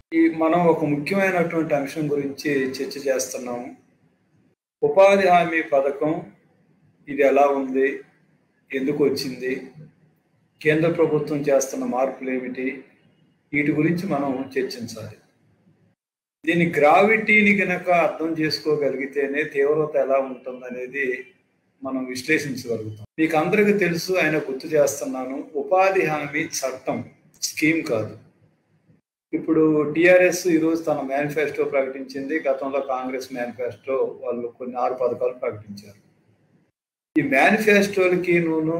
ఈ మనం ఒక ముఖ్యమైనటువంటి అంశం గురించి చర్చ చేస్తున్నాము ఉపాధి హామీ పథకం ఇది ఎలా ఉంది ఎందుకు వచ్చింది కేంద్ర ప్రభుత్వం చేస్తున్న మార్పులు ఏమిటి వీటి గురించి మనం చర్చించాలి దీని గ్రావిటీని గనక అర్థం చేసుకోగలిగితేనే తీవ్రత ఎలా ఉంటుందనేది మనం విశ్లేషించగలుగుతాం మీకు అందరికీ తెలుసు ఆయన గుర్తు చేస్తున్నాను ఉపాధి హామీ చట్టం స్కీమ్ కాదు ఇప్పుడు టిఆర్ఎస్ ఈరోజు తన మేనిఫెస్టో ప్రకటించింది గతంలో కాంగ్రెస్ మేనిఫెస్టో వాళ్ళు కొన్ని ఆరు పథకాలు ప్రకటించారు ఈ మేనిఫెస్టోలకి నువ్వు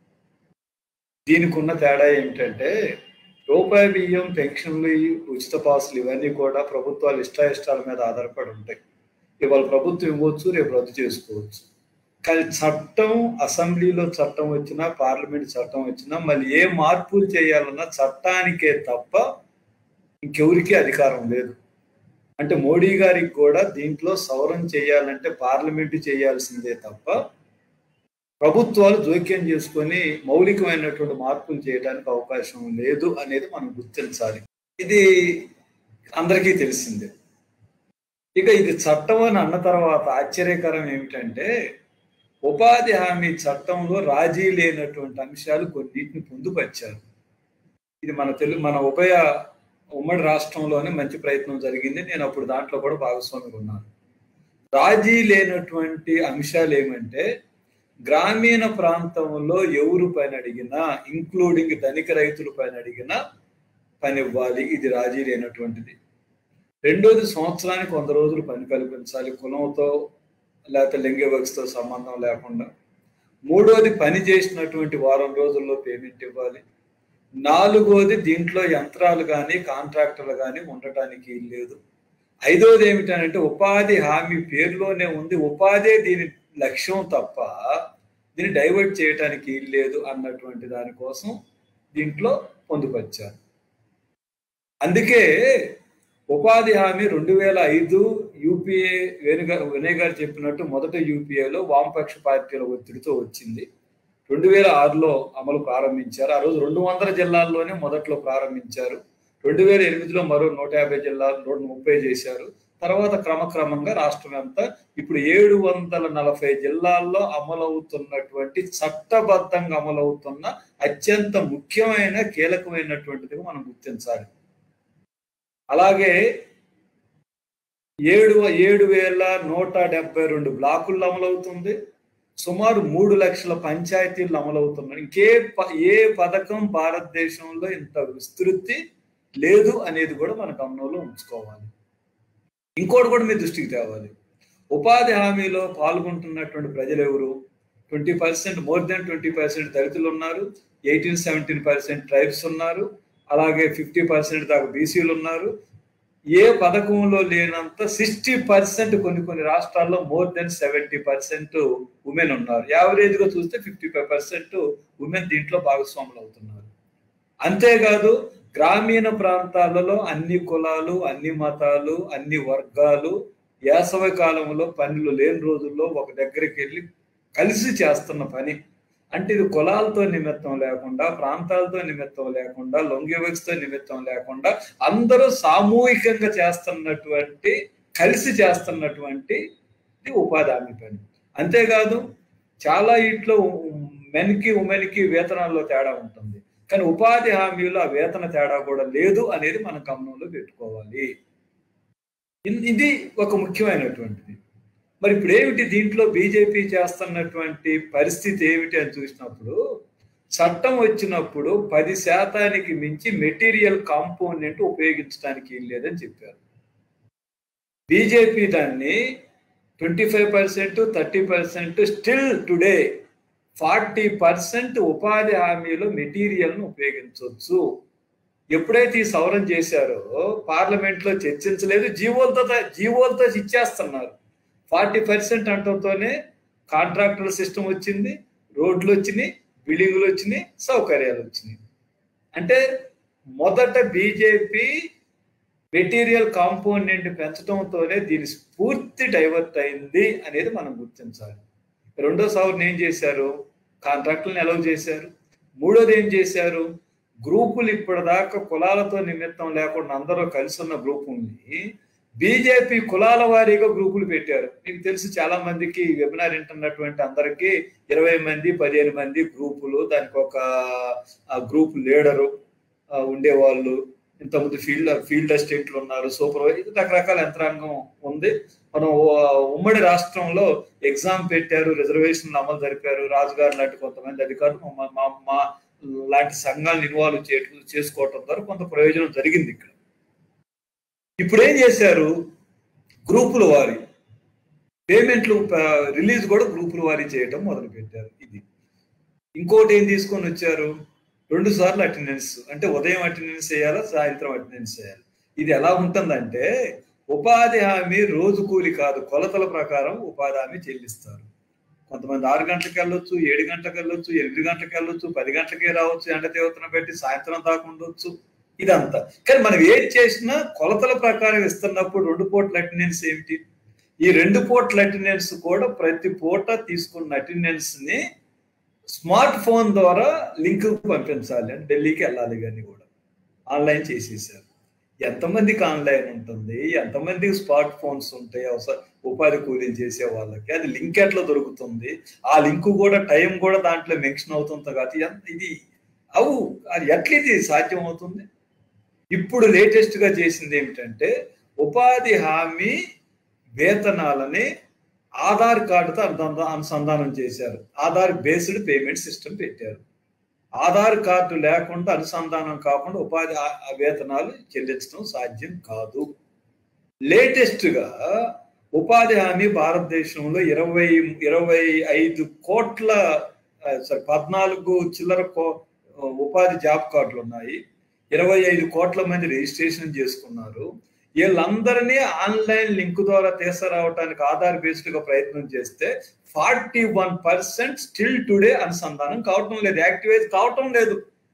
దీనికి ఉన్న తేడా ఏంటంటే రూపాయి బియ్యం పెన్షన్లు ఉచిత పాసులు ఇవన్నీ కూడా ప్రభుత్వాలు ఇష్టాయిష్టాల మీద ఆధారపడి ఉంటాయి ఇవాళ ప్రభుత్వం ఇవ్వచ్చు రేపు రద్దు చేసుకోవచ్చు కానీ చట్టం అసెంబ్లీలో చట్టం వచ్చినా పార్లమెంట్ చట్టం వచ్చినా మళ్ళీ ఏ మార్పులు చేయాలన్నా చట్టానికే తప్ప ఇంకెవరికి అధికారం లేదు అంటే మోడీ గారికి కూడా దీంట్లో సవరణ చేయాలంటే పార్లమెంటు చేయాల్సిందే తప్ప ప్రభుత్వాలు జోక్యం చేసుకొని మౌలికమైనటువంటి మార్పులు చేయడానికి అవకాశం లేదు అనేది మనం గుర్తించాలి ఇది అందరికీ తెలిసిందే ఇక ఇది చట్టం అని అన్న తర్వాత ఆశ్చర్యకరం ఏమిటంటే ఉపాధి హామీ చట్టంలో రాజీ లేనటువంటి అంశాలు కొన్నిటిని పొందుపరిచారు ఇది మన తెలుగు మన ఉభయ ఉమ్మడి రాష్ట్రంలోనే మంచి ప్రయత్నం జరిగింది నేను అప్పుడు దాంట్లో కూడా భాగస్వామిగా ఉన్నాను రాజీ లేనటువంటి అంశాలు ఏమంటే గ్రామీణ ప్రాంతంలో ఎవరు పని అడిగినా ఇంక్లూడింగ్ ధనిక రైతుల పైన అడిగినా పని ఇవ్వాలి ఇది రాజీ లేనటువంటిది రెండోది సంవత్సరానికి వంద రోజులు పని కల్పించాలి కులంతో లేకపోతే లింగ వివక్షతో సంబంధం లేకుండా మూడోది పని చేసినటువంటి వారం రోజుల్లో పేమెంట్ ఇవ్వాలి నాలుగోది దీంట్లో యంత్రాలు కానీ కాంట్రాక్టర్లు కానీ ఉండటానికి లేదు ఐదోది ఏమిటంటే ఉపాధి హామీ పేరులోనే ఉంది ఉపాధి దీని లక్ష్యం తప్ప దీన్ని డైవర్ట్ చేయటానికి లేదు అన్నటువంటి దానికోసం దీంట్లో పొందుపరిచారు అందుకే ఉపాధి హామీ రెండు వేల ఐదు యూపీఏ వేణుగా వినయ్ గారు చెప్పినట్టు మొదట యూపీఏలో వామపక్ష పార్టీల ఒత్తిడితో వచ్చింది రెండు వేల ఆరులో అమలు ప్రారంభించారు ఆ రోజు రెండు వందల జిల్లాల్లోనే మొదట్లో ప్రారంభించారు రెండు వేల ఎనిమిదిలో మరో నూట యాభై జిల్లాలు నూట ముప్పై చేశారు తర్వాత క్రమక్రమంగా రాష్ట్రం అంతా ఇప్పుడు ఏడు వందల నలభై జిల్లాల్లో అమలవుతున్నటువంటి చట్టబద్ధంగా అమలవుతున్న అత్యంత ముఖ్యమైన కీలకమైనటువంటిది మనం గుర్తించాలి అలాగే ఏడు ఏడు వేల నూట డెబ్బై రెండు బ్లాకుల్లో అమలవుతుంది సుమారు మూడు లక్షల పంచాయతీలు అమలవుతున్నాయి ఇంకే ఏ పథకం భారతదేశంలో ఇంత విస్తృతి లేదు అనేది కూడా మన గమనంలో ఉంచుకోవాలి ఇంకోటి కూడా మీ దృష్టికి తేవాలి ఉపాధి హామీలో పాల్గొంటున్నటువంటి ప్రజలు ఎవరు twenty percent more than twenty percent దళితులు ఉన్నారు ఎయిటీన్ సెవెంటీన్ పర్సెంట్ ట్రైబ్స్ ఉన్నారు అలాగే ఫిఫ్టీ పర్సెంట్ దాకా బీసీలు ఉన్నారు ఏ పథకంలో లేనంత సిక్స్టీ పర్సెంట్ కొన్ని కొన్ని రాష్ట్రాల్లో more than seventy percent women ఉన్నారు యావరేజ్ గా చూస్తే ఫిఫ్టీ ఫైవ్ పర్సెంట్ ఉమెన్ దీంట్లో భాగస్వాములు అవుతున్నారు అంతేకాదు గ్రామీణ ప్రాంతాలలో అన్ని కులాలు అన్ని మతాలు అన్ని వర్గాలు వేసవి కాలంలో పనులు లేని రోజుల్లో ఒక దగ్గరికి వెళ్ళి కలిసి చేస్తున్న పని అంటే ఇది కులాలతో నిమిత్తం లేకుండా ప్రాంతాలతో నిమిత్తం లేకుండా లొంగివక్స్తో నిమిత్తం లేకుండా అందరూ సామూహికంగా చేస్తున్నటువంటి కలిసి చేస్తున్నటువంటి ఉపాధి హామీ పని అంతేకాదు చాలా ఇంట్లో మెన్కి ఉమెన్కి వేతనాల్లో తేడా ఉంటుంది కానీ ఉపాధి హామీలో ఆ వేతన తేడా కూడా లేదు అనేది మన గమనంలో పెట్టుకోవాలి ఇది ఒక ముఖ్యమైనటువంటిది మరి ఇప్పుడు ఏమిటి దీంట్లో బీజేపీ చేస్తున్నటువంటి పరిస్థితి ఏమిటి అని చూసినప్పుడు చట్టం వచ్చినప్పుడు పది శాతానికి మించి మెటీరియల్ కాంపోనెంట్ ఉపయోగించడానికి లేదని చెప్పారు బీజేపీ దాన్ని twenty five percent thirty percent still today forty percent ఉపాధి హామీలో మెటీరియల్ను ఉపయోగించవచ్చు ఎప్పుడైతే ఈ సవరణ చేశారో పార్లమెంట్లో చర్చించలేదు జీవోలతో జీవోలతో ఇచ్చేస్తున్నారు ఫార్టీ పర్సెంట్ అంటంతోనే కాంట్రాక్టర్ సిస్టమ్ వచ్చింది రోడ్లు వచ్చినాయి బిల్డింగ్లు వచ్చినాయి సౌకర్యాలు వచ్చినాయి అంటే మొదట బీజేపీ మెటీరియల్ కాంపోనెంట్ పెంచడంతోనే దీని స్ఫూర్తి డైవర్ట్ అయింది అనేది మనం గుర్తించాలి రెండో సవరణ ఏం చేశారు కాంట్రాక్టులను ఎలవ్ చేశారు మూడోది ఏం చేశారు గ్రూపులు ఇప్పటిదాకా కులాలతో నిమిత్తం లేకుండా అందరూ కలిసి ఉన్న గ్రూపుల్ని బీజేపీ కులాల వారీగా గ్రూపులు పెట్టారు మీకు తెలుసు చాలా మందికి వెబినార్ వింటున్నటువంటి అందరికీ ఇరవై మంది పదిహేను మంది గ్రూపులు దానికి ఒక గ్రూప్ లీడరు ఉండేవాళ్ళు ఇంతకుముందు ఫీల్డ్ ఫీల్డ్ అసిస్టెంట్లు ఉన్నారు సూపర్వైజర్ రకరకాల యంత్రాంగం ఉంది మనం ఉమ్మడి రాష్ట్రంలో ఎగ్జామ్ పెట్టారు రిజర్వేషన్ అమలు జరిపారు రాజుగారు లాంటి కొంతమంది అధికారులు మా మా లాంటి సంఘాలను ఇన్వాల్వ్ చే చేసుకోవటం ద్వారా కొంత ప్రయోజనం జరిగింది ఇక్కడ ఇప్పుడు ఏం చేశారు గ్రూపుల వారి పేమెంట్లు రిలీజ్ కూడా గ్రూపుల వారి చేయటం మొదలు పెట్టారు ఇది ఇంకోటి ఏం తీసుకొని వచ్చారు రెండు సార్లు అటెండెన్స్ అంటే ఉదయం అటెండెన్స్ చేయాలా సాయంత్రం అటెండెన్స్ చేయాలి ఇది ఎలా ఉంటుందంటే ఉపాధి హామీ రోజు కూలి కాదు కొలతల ప్రకారం ఉపాధి హామీ చెల్లిస్తారు కొంతమంది ఆరు గంటలకు వెళ్ళొచ్చు ఏడు గంటలకు వెళ్ళొచ్చు ఎనిమిది గంటలకు వెళ్ళొచ్చు పది గంటలకే రావచ్చు ఎండ తీవ్రతను పెట్టి సాయంత్రం దాకా ఉండొచ్చు ఇదంతా కానీ మనం ఏది చేసినా కొలతల ప్రకారం ఇస్తున్నప్పుడు రెండు పూట్ల అటెండెన్స్ ఏమిటి ఈ రెండు పూట్ల అటెండెన్స్ కూడా ప్రతి పూట తీసుకున్న అటెండెన్స్ ని స్మార్ట్ ఫోన్ ద్వారా లింక్ పంపించాలి అని ఢిల్లీకి వెళ్ళాలి కానీ కూడా ఆన్లైన్ చేసేసారు ఎంతమందికి ఆన్లైన్ ఉంటుంది ఎంతమందికి స్మార్ట్ ఫోన్స్ ఉంటాయి అవసరం ఉపాధి కూలీలు చేసే వాళ్ళకి అది లింక్ ఎట్లా దొరుకుతుంది ఆ లింక్ కూడా టైం కూడా దాంట్లో మెన్షన్ అవుతుంది కాబట్టి ఇది అవు అది ఎట్లా ఇది సాధ్యం అవుతుంది ఇప్పుడు లేటెస్ట్ గా చేసింది ఏమిటంటే ఉపాధి హామీ వేతనాలని ఆధార్ కార్డుతో అనుసంధానం చేశారు ఆధార్ బేస్డ్ పేమెంట్ సిస్టమ్ పెట్టారు ఆధార్ కార్డు లేకుండా అనుసంధానం కాకుండా ఉపాధి వేతనాలు చెల్లించడం సాధ్యం కాదు లేటెస్ట్ గా ఉపాధి హామీ భారతదేశంలో ఇరవై ఇరవై ఐదు కోట్ల సారీ పద్నాలుగు చిల్లర కో ఉపాధి జాబ్ కార్డులు ఉన్నాయి ఇరవై ఐదు కోట్ల మంది రిజిస్ట్రేషన్ చేసుకున్నారు వీళ్ళందరినీ ఆన్లైన్ లింక్ ద్వారా తీసుకురావడానికి ఆధార్ బేస్డ్ గా ప్రయత్నం చేస్తే forty one percent still today అనుసంధానం కావటం లేదు యాక్టివేట్ కావటం లేదు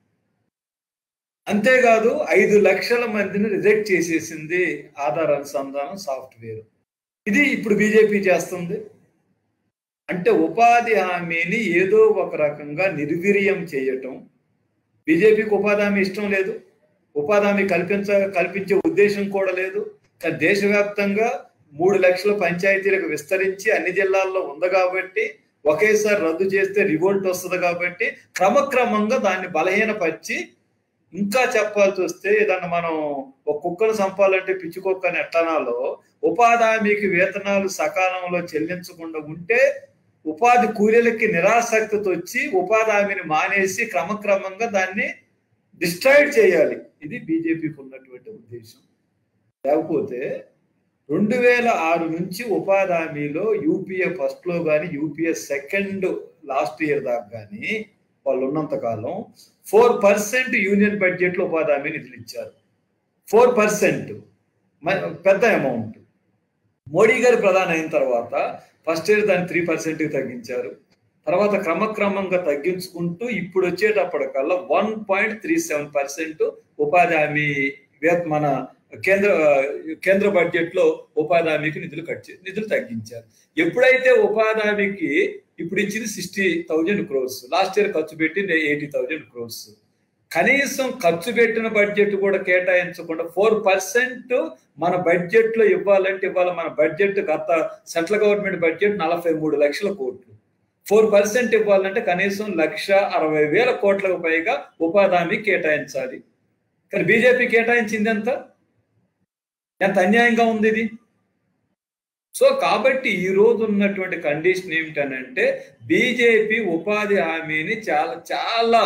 అంతేకాదు ఐదు లక్షల మందిని రిజెక్ట్ చేసేసింది ఆధార్ అనుసంధానం సాఫ్ట్వేర్ ఇది ఇప్పుడు బీజేపీ చేస్తుంది అంటే ఉపాధి హామీని ఏదో ఒక రకంగా నిర్వీర్యం చేయటం బీజేపీకి ఉపాధి హామీ ఇష్టం లేదు ఉపాధి హామీ కల్పించ కల్పించే ఉద్దేశం కూడా లేదు కానీ దేశవ్యాప్తంగా మూడు లక్షల పంచాయతీలకు విస్తరించి అన్ని జిల్లాల్లో ఉంది కాబట్టి ఒకేసారి రద్దు చేస్తే రివోల్ట్ వస్తుంది కాబట్టి క్రమక్రమంగా దాన్ని బలహీనపరిచి ఇంకా చెప్పాల్సి వస్తే ఏదన్నా మనం ఒక కుక్కను చంపాలంటే పిచ్చి కుక్కని ఎట్టనాలో ఉపాధి హామీకి వేతనాలు సకాలంలో చెల్లించకుండా ఉంటే ఉపాధి కూలీలకి నిరాసక్తితో వచ్చి ఉపాధి హామీని మానేసి క్రమక్రమంగా దాన్ని డిస్ట్రాయిడ్ చేయాలి ఇది బీజేపీకి ఉన్నటువంటి ఉద్దేశం లేకపోతే రెండు వేల ఆరు నుంచి ఉపాధి హామీలో యూపీఏ ఫస్ట్ లో కానీ యూపీఏ సెకండ్ లాస్ట్ ఇయర్ దాకా కానీ వాళ్ళు ఉన్నంత కాలం ఫోర్ పర్సెంట్ యూనియన్ బడ్జెట్ లో ఉపాధి హామీ నిధులు ఇచ్చారు ఫోర్ పర్సెంట్ పెద్ద అమౌంట్ మోడీ గారు ప్రధాని అయిన తర్వాత ఫస్ట్ ఇయర్ దాన్ని త్రీ పర్సెంట్కి తగ్గించారు తర్వాత క్రమక్రమంగా తగ్గించుకుంటూ ఇప్పుడు వచ్చేటప్పటికల్లా one point three seven percent ఉపాధి హామీ మన కేంద్ర కేంద్ర బడ్జెట్ లో ఉపాధి హామీకి నిధులు కట్ నిధులు తగ్గించారు ఎప్పుడైతే ఉపాధి హామీకి ఇప్పుడు ఇచ్చింది sixty thousand crores last year ఖర్చు పెట్టింది ఎయిటీ థౌజండ్ క్రోర్స్ కనీసం ఖర్చు పెట్టిన బడ్జెట్ కూడా కేటాయించకుండా ఫోర్ పర్సెంట్ మన బడ్జెట్ లో ఇవ్వాలంటే ఇవ్వాలి మన బడ్జెట్ గత సెంట్రల్ గవర్నమెంట్ బడ్జెట్ నలభై మూడు లక్షల కోట్లు ఫోర్ పర్సెంట్ ఇవ్వాలంటే కనీసం లక్ష అరవై వేల కోట్లకు పైగా ఉపాధి హామీ కేటాయించాలి కానీ బీజేపీ కేటాయించింది ఎంత ఎంత అన్యాయంగా ఉంది ఇది సో కాబట్టి ఈ రోజు ఉన్నటువంటి కండిషన్ ఏమిటనంటే బీజేపీ ఉపాధి హామీని చాలా చాలా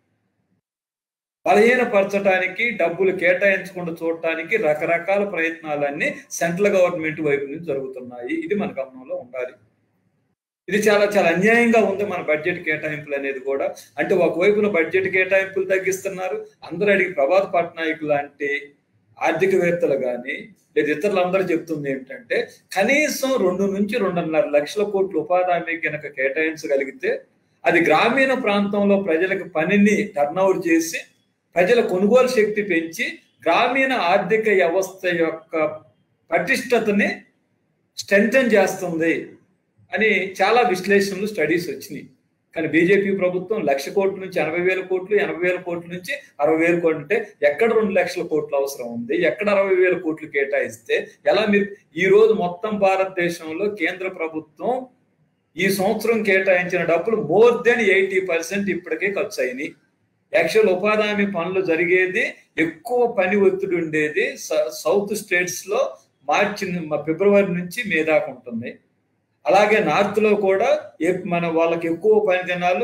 బలహీనపరచడానికి డబ్బులు కేటాయించకుండా చూడటానికి రకరకాల ప్రయత్నాలన్నీ సెంట్రల్ గవర్నమెంట్ వైపు నుంచి జరుగుతున్నాయి ఇది మన గమనంలో ఉండాలి ఇది చాలా చాలా అన్యాయంగా ఉంది మన బడ్జెట్ కేటాయింపులు అనేది కూడా అంటే ఒకవైపున బడ్జెట్ కేటాయింపులు తగ్గిస్తున్నారు అందరూ అడిగి ప్రభాత్ పట్నాయక్ లాంటి ఆర్థికవేత్తలు కానీ లేదా ఇతరులు అందరూ చెప్తుంది ఏంటంటే కనీసం రెండు నుంచి రెండున్నర లక్షల కోట్ల ఉపాధి హామీ కనుక కేటాయించగలిగితే అది గ్రామీణ ప్రాంతంలో ప్రజలకు పనిని టర్నౌట్ చేసి ప్రజల కొనుగోలు శక్తి పెంచి గ్రామీణ ఆర్థిక వ్యవస్థ యొక్క పటిష్టతని స్ట్రెంథన్ చేస్తుంది అని చాలా విశ్లేషణలు స్టడీస్ వచ్చినాయి కానీ బీజేపీ ప్రభుత్వం లక్ష కోట్ల నుంచి ఎనభై వేల కోట్లు ఎనభై వేల కోట్ల నుంచి అరవై వేల కోట్లు అంటే ఎక్కడ రెండు లక్షల కోట్లు అవసరం ఉంది ఎక్కడ అరవై వేల కోట్లు కేటాయిస్తే ఎలా మీరు ఈ రోజు మొత్తం భారతదేశంలో కేంద్ర ప్రభుత్వం ఈ సంవత్సరం కేటాయించిన డబ్బులు మోర్ దెన్ ఎయిటీ పర్సెంట్ ఇప్పటికే ఖర్చు అయినాయి యాక్చువల్ ఉపాధి హామీ పనులు జరిగేది ఎక్కువ పని ఒత్తిడి ఉండేది సౌత్ స్టేట్స్ లో మార్చి ఫిబ్రవరి నుంచి మే దాకా ఉంటుంది అలాగే నార్త్ లో కూడా మన వాళ్ళకి ఎక్కువ పని దినాలు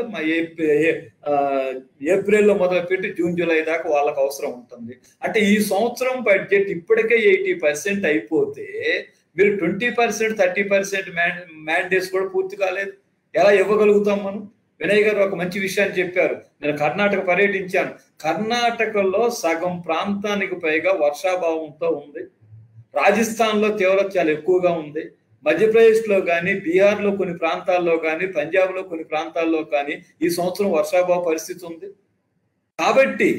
ఏప్రిల్లో మొదలుపెట్టి జూన్ జూలై దాకా వాళ్ళకి అవసరం ఉంటుంది అంటే ఈ సంవత్సరం బడ్జెట్ ఇప్పటికే ఎయిటీ పర్సెంట్ అయిపోతే మీరు twenty percent thirty percent mandates కూడా పూర్తి కాలేదు ఎలా ఇవ్వగలుగుతాం మనం వినయ్ గారు ఒక మంచి విషయాన్ని చెప్పారు నేను కర్ణాటక పర్యటించాను కర్ణాటకలో సగం ప్రాంతానికి పైగా వర్షాభావంతో ఉంది రాజస్థాన్ లో తీవ్రత చాలా ఎక్కువగా ఉంది మధ్యప్రదేశ్ లో కానీ బీహార్ లో కొన్ని ప్రాంతాల్లో కానీ పంజాబ్ లో కొన్ని ప్రాంతాల్లో కానీ ఈ సంవత్సరం వర్షాభావ పరిస్థితి ఉంది కాబట్టి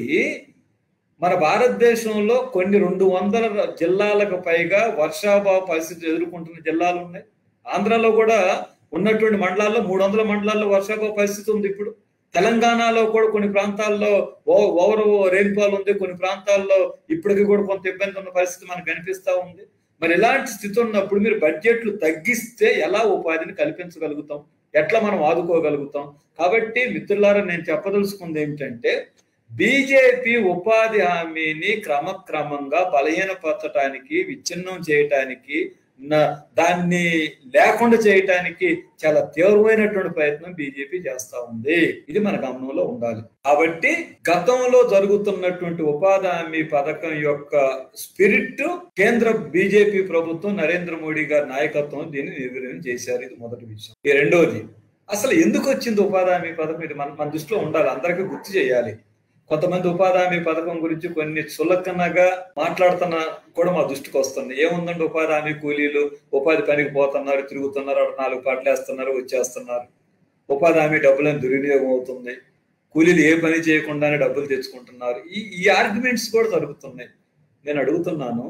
మన భారతదేశంలో కొన్ని రెండు వందల జిల్లాలకు పైగా వర్షాభావ పరిస్థితి ఎదుర్కొంటున్న జిల్లాలు ఉన్నాయి ఆంధ్రాలో కూడా ఉన్నటువంటి మండలాల్లో మూడు వందల మండలాల్లో వర్షాభావ పరిస్థితి ఉంది ఇప్పుడు తెలంగాణలో కూడా కొన్ని ప్రాంతాల్లో ఓవర్ రెయిన్ఫాల్ ఉంది కొన్ని ప్రాంతాల్లో ఇప్పటికీ కూడా కొంత ఇబ్బంది ఉన్న పరిస్థితి మనకు కనిపిస్తా ఉంది మరి ఇలాంటి స్థితి ఉన్నప్పుడు మీరు బడ్జెట్లు తగ్గిస్తే ఎలా ఉపాధిని కల్పించగలుగుతాం ఎట్లా మనం ఆదుకోగలుగుతాం కాబట్టి మిత్రులారా నేను చెప్పదలుచుకుంది ఏమిటంటే బీజేపీ ఉపాధి హామీని క్రమక్రమంగా బలహీనపరచడానికి విచ్ఛిన్నం చేయటానికి దాన్ని లేకుండా చేయటానికి చాలా తీవ్రమైనటువంటి ప్రయత్నం బీజేపీ చేస్తా ఉంది ఇది మన గమనంలో ఉండాలి కాబట్టి గతంలో జరుగుతున్నటువంటి ఉపాధి హామీ పథకం యొక్క స్పిరిట్ కేంద్ర బీజేపీ ప్రభుత్వం నరేంద్ర మోడీ గారి నాయకత్వం దీన్ని నిర్వీర్యం చేశారు ఇది మొదటి విషయం ఈ రెండోది అసలు ఎందుకు వచ్చింది ఉపాధి హామీ పథకం ఇది మన మన దృష్టిలో ఉండాలి అందరికీ గుర్తు చేయాలి కొంతమంది ఉపాధి హామీ పథకం గురించి కొన్ని చులకనగా మాట్లాడుతున్న కూడా మా దృష్టికి వస్తుంది ఏముందండి ఉపాధి హామీ కూలీలు ఉపాధి పనికి పోతున్నారు తిరుగుతున్నారు నాలుగు పాటలేస్తున్నారు వచ్చేస్తున్నారు ఉపాధి హామీ డబ్బులను దుర్వినియోగం అవుతుంది కూలీలు ఏ పని చేయకుండానే డబ్బులు తెచ్చుకుంటున్నారు ఈ ఈ ఆర్గ్యుమెంట్స్ కూడా జరుగుతున్నాయి నేను అడుగుతున్నాను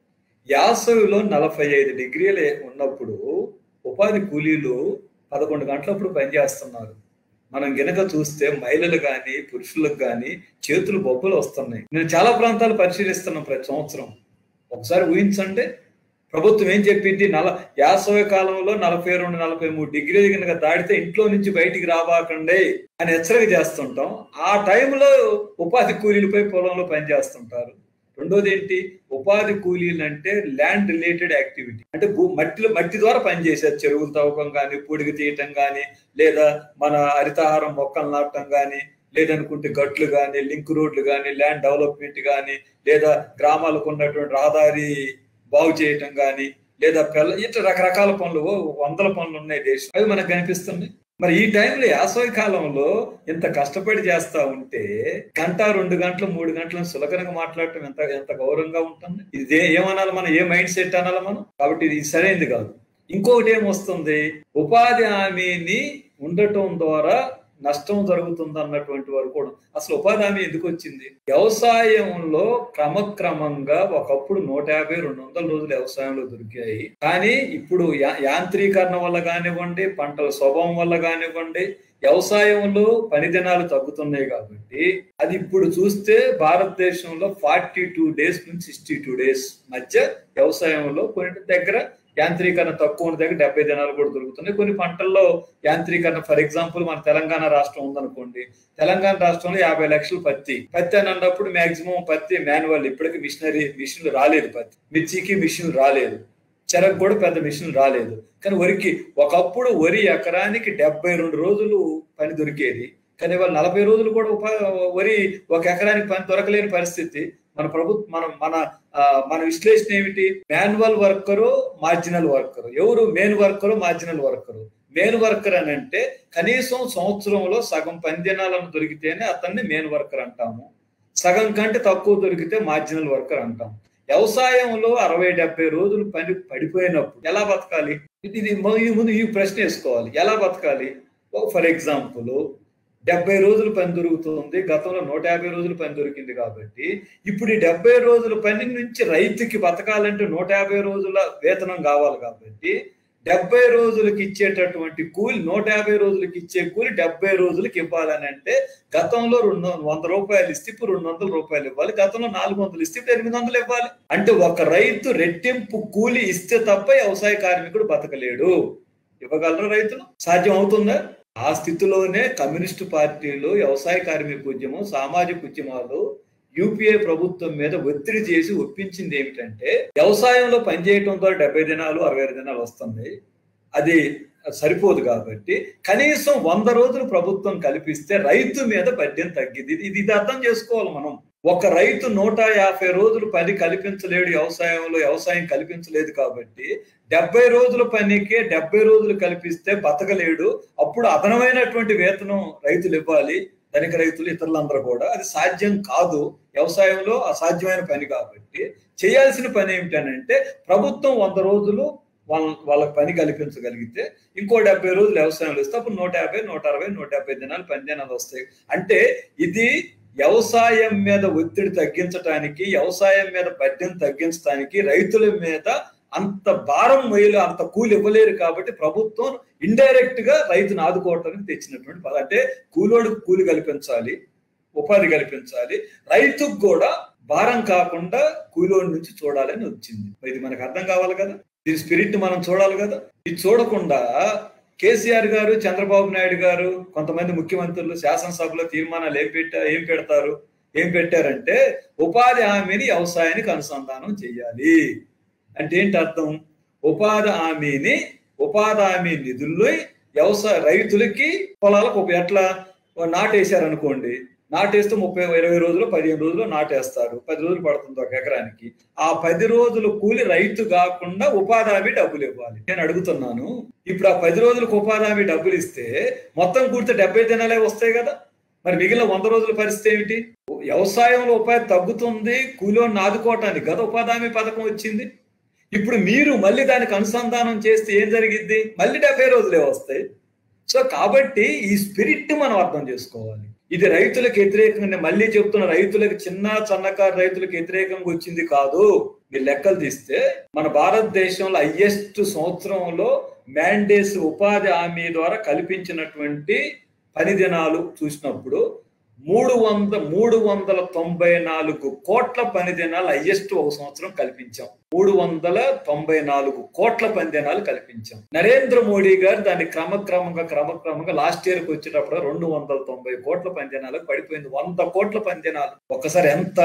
యాసవిలో నలభై ఐదు డిగ్రీలు ఉన్నప్పుడు ఉపాధి కూలీలు పదకొండు గంటలప్పుడు పనిచేస్తున్నారు మనం గనక చూస్తే మహిళలు కానీ పురుషులకు కానీ చేతులు బొబ్బలు వస్తున్నాయి నేను చాలా ప్రాంతాలు పరిశీలిస్తున్నాం ప్రతి సంవత్సరం ఒకసారి ఊహించండి ప్రభుత్వం ఏం చెప్పింది నల యాసవ కాలంలో నలభై రెండు నలభై మూడు డిగ్రీలు కనుక దాటితే ఇంట్లో నుంచి బయటికి రాబాకండి అని హెచ్చరిక చేస్తుంటాం ఆ టైంలో ఉపాధి కూలీలపై పొలంలో పనిచేస్తుంటారు రెండోది ఏంటి ఉపాధి కూలీలు అంటే ల్యాండ్ రిలేటెడ్ యాక్టివిటీ అంటే భూ మట్టిలో మట్టి ద్వారా పనిచేసేది చెరువులు తవ్వకం కానీ పూడికి తీయటం కానీ లేదా మన హరితహారం మొక్కలు నాటడం కానీ లేదనుకుంటే గట్లు కానీ లింక్ రోడ్లు కానీ ల్యాండ్ డెవలప్మెంట్ కానీ లేదా గ్రామాలకు ఉన్నటువంటి రహదారి బాగు చేయటం కానీ లేదా పిల్ల ఇట్లా రకరకాల పనులు వందల పనులు ఉన్నాయి దేశం అవి మనకు కనిపిస్తున్నాయి మరి ఈ టైంలో యాసవి కాలంలో ఇంత కష్టపడి చేస్తా ఉంటే గంట రెండు గంటలు మూడు గంటలు సులకనగా మాట్లాడటం ఎంత ఎంత గౌరవంగా ఉంటుంది ఇది ఏమనాలి మనం ఏ మైండ్ సెట్ అనాలి మనం కాబట్టి ఇది సరైనది కాదు ఇంకొకటి ఏమొస్తుంది ఉపాధి హామీని ఉండటం ద్వారా నష్టం జరుగుతుంది అన్నటువంటి వారు కూడా అసలు ఉపాధి హామీ ఎందుకు వచ్చింది వ్యవసాయంలో క్రమక్రమంగా ఒకప్పుడు నూట యాభై రెండు వందల రోజులు వ్యవసాయంలో దొరికాయి కానీ ఇప్పుడు యాంత్రీకరణ వల్ల కానివ్వండి పంటల స్వభావం వల్ల కానివ్వండి వ్యవసాయంలో పని దినాలు తగ్గుతున్నాయి కాబట్టి అది ఇప్పుడు చూస్తే భారతదేశంలో ఫార్టీ టూ డేస్ నుంచి సిక్స్టీ టూ డేస్ మధ్య వ్యవసాయంలో కొన్ని దగ్గర యాంత్రీకరణ తక్కువ ఉన్న దగ్గర డెబ్బై దినాలు కూడా దొరుకుతున్నాయి కొన్ని పంటల్లో యాంత్రీకరణ ఫర్ ఎగ్జాంపుల్ మన తెలంగాణ రాష్ట్రం ఉందనుకోండి తెలంగాణ రాష్ట్రంలో యాభై లక్షలు పత్తి పత్తి అని అన్నప్పుడు మాక్సిమం పత్తి మాన్యువల్ ఇప్పటికి మిషనరీ మిషన్లు రాలేదు పత్తి మిర్చికి మిషన్ రాలేదు చెరకు కూడా పెద్ద మిషన్ రాలేదు కానీ వరికి ఒకప్పుడు వరి ఎకరానికి డెబ్బై రెండు రోజులు పని దొరికేది కానీ ఇవాళ నలభై రోజులు కూడా ఉపా వరి ఒక ఎకరానికి పని దొరకలేని పరిస్థితి మన ప్రభుత్వం మన మన మన విశ్లేషణ ఏమిటి మాన్యువల్ వర్కరు మార్జినల్ వర్కరు ఎవరు main worker marginal worker main worker అని అంటే కనీసం సంవత్సరంలో సగం పని దినాలను దొరికితేనే అతన్ని మెయిన్ వర్కర్ అంటాము సగం కంటే తక్కువ దొరికితే మార్జినల్ వర్కర్ అంటాం వ్యవసాయంలో అరవై డెబ్బై రోజులు పని పడిపోయినప్పుడు ఎలా బతకాలి ఇది ముందు ఈ ప్రశ్న వేసుకోవాలి ఎలా బతకాలి ఫర్ ఎగ్జాంపుల్ డెబ్బై రోజులు పని దొరుకుతుంది గతంలో నూట యాభై రోజులు పని దొరికింది కాబట్టి ఇప్పుడు ఈ డెబ్బై రోజుల పని నుంచి రైతుకి బతకాలంటే నూట యాభై రోజుల వేతనం కావాలి కాబట్టి డెబ్బై రోజులకి ఇచ్చేటటువంటి కూలి నూట యాభై రోజులకి ఇచ్చే కూలి డెబ్బై రోజులకి ఇవ్వాలని అంటే గతంలో రెండు వంద రూపాయలు ఇస్తే ఇప్పుడు రెండు వందల రూపాయలు ఇవ్వాలి గతంలో నాలుగు వందలు ఇస్తే ఇప్పుడు ఎనిమిది వందలు ఇవ్వాలి అంటే ఒక రైతు రెట్టింపు కూలి ఇస్తే తప్ప వ్యవసాయ కార్మికుడు బతకలేడు ఇవ్వగలరు రైతులు సాధ్యం అవుతుందా ఆ స్థితిలోనే కమ్యూనిస్టు పార్టీలు వ్యవసాయ కార్మిక ఉద్యమం సామాజిక ఉద్యమాలు యూపీఏ ప్రభుత్వం మీద ఒత్తిడి చేసి ఒప్పించింది ఏమిటంటే వ్యవసాయంలో పనిచేయటం ద్వారా డెబ్బై దినాలు అరవై దినాలు వస్తుంది అది సరిపోదు కాబట్టి కనీసం వంద రోజులు ప్రభుత్వం కల్పిస్తే రైతు మీద పద్యం తగ్గింది ఇది ఇది అర్థం చేసుకోవాలి మనం ఒక రైతు నూట యాభై రోజులు పని కల్పించలేడు వ్యవసాయంలో వ్యవసాయం కల్పించలేదు కాబట్టి డెబ్బై రోజుల పనికి డెబ్బై రోజులు కల్పిస్తే బతకలేడు అప్పుడు అదనమైనటువంటి వేతనం రైతులు ఇవ్వాలి ధనిక రైతులు ఇతరులందరూ కూడా అది సాధ్యం కాదు వ్యవసాయంలో అసాధ్యమైన పని కాబట్టి చేయాల్సిన పని ఏమిటనంటే ప్రభుత్వం వంద రోజులు వాళ్ళ వాళ్ళకి పని కల్పించగలిగితే ఇంకో డెబ్బై రోజులు వ్యవసాయంలో ఇస్తే అప్పుడు నూట యాభై నూట అరవై నూట డెబ్బై దినాలు పని దినాలు వస్తాయి అంటే ఇది వ్యవసాయం మీద ఒత్తిడి తగ్గించడానికి వ్యవసాయం మీద బడ్డెం తగ్గించడానికి రైతుల మీద అంత భారం మొయ్యలు అంత కూలి ఇవ్వలేరు కాబట్టి ప్రభుత్వం ఇండైరెక్ట్ గా రైతును ఆదుకోవటానికి తెచ్చినటువంటి పదం అంటే కూలోడికి కూలి కల్పించాలి ఉపాధి కల్పించాలి రైతుకు కూడా భారం కాకుండా కూలోడి నుంచి చూడాలని వచ్చింది ఇది మనకు అర్థం కావాలి కదా దీని స్పిరిట్ మనం చూడాలి కదా ఇది చూడకుండా కేసీఆర్ గారు చంద్రబాబు నాయుడు గారు కొంతమంది ముఖ్యమంత్రులు శాసనసభలో తీర్మానాలు ఏం పెట్టా ఏం పెడతారు ఏం పెట్టారంటే ఉపాధి హామీని వ్యవసాయానికి అనుసంధానం చేయాలి అంటే ఏంటి అర్థం ఉపాధి హామీని ఉపాధి హామీ నిధుల్లో వ్యవసాయ రైతులకి పొలాలకు ఎట్లా నాటేశారు అనుకోండి నాటేస్తే ముప్పై ఇరవై రోజులు పదిహేను రోజులు నాటేస్తారు పది రోజులు పడుతుంది ఒక ఎకరానికి ఆ పది రోజులు కూలి రైతు కాకుండా ఉపాధి హామీ డబ్బులు ఇవ్వాలి నేను అడుగుతున్నాను ఇప్పుడు ఆ పది రోజులకు ఉపాధి హామీ డబ్బులు ఇస్తే మొత్తం కూడితే డెబ్బై దినాలే వస్తాయి కదా మరి మిగిలిన వంద రోజుల పరిస్థితి ఏమిటి వ్యవసాయంలో ఉపాధి తగ్గుతుంది కూలోని ఆదుకోవటానికి గత ఉపాధి హామీ పథకం వచ్చింది ఇప్పుడు మీరు మళ్ళీ దానికి అనుసంధానం చేస్తే ఏం జరిగిద్ది మళ్ళీ డెబ్బై రోజులే వస్తాయి సో కాబట్టి ఈ స్పిరిట్ మనం అర్థం చేసుకోవాలి ఇది రైతులకు వ్యతిరేకంగా మళ్ళీ చెప్తున్న రైతులకు చిన్న సన్నకారు రైతులకు వ్యతిరేకంగా వచ్చింది కాదు మీరు లెక్కలు తీస్తే మన భారతదేశంలో హయ్యెస్ట్ సంవత్సరంలో మ్యాండేస్ ఉపాధి హామీ ద్వారా కల్పించినటువంటి పని దినాలు చూసినప్పుడు మూడు వంద మూడు వందల తొంభై నాలుగు కోట్ల పని దినాలు హయ్యెస్ట్ ఒక సంవత్సరం కల్పించాం మూడు వందల తొంభై నాలుగు కోట్ల పని దినాలు కల్పించాం నరేంద్ర మోడీ గారు దాన్ని క్రమక్రమంగా క్రమక్రమంగా లాస్ట్ ఇయర్ కి వచ్చేటప్పుడు రెండు వందల తొంభై కోట్ల పని దినాలకు పడిపోయింది వంద కోట్ల పని దినాలు ఒక్కసారి ఎంత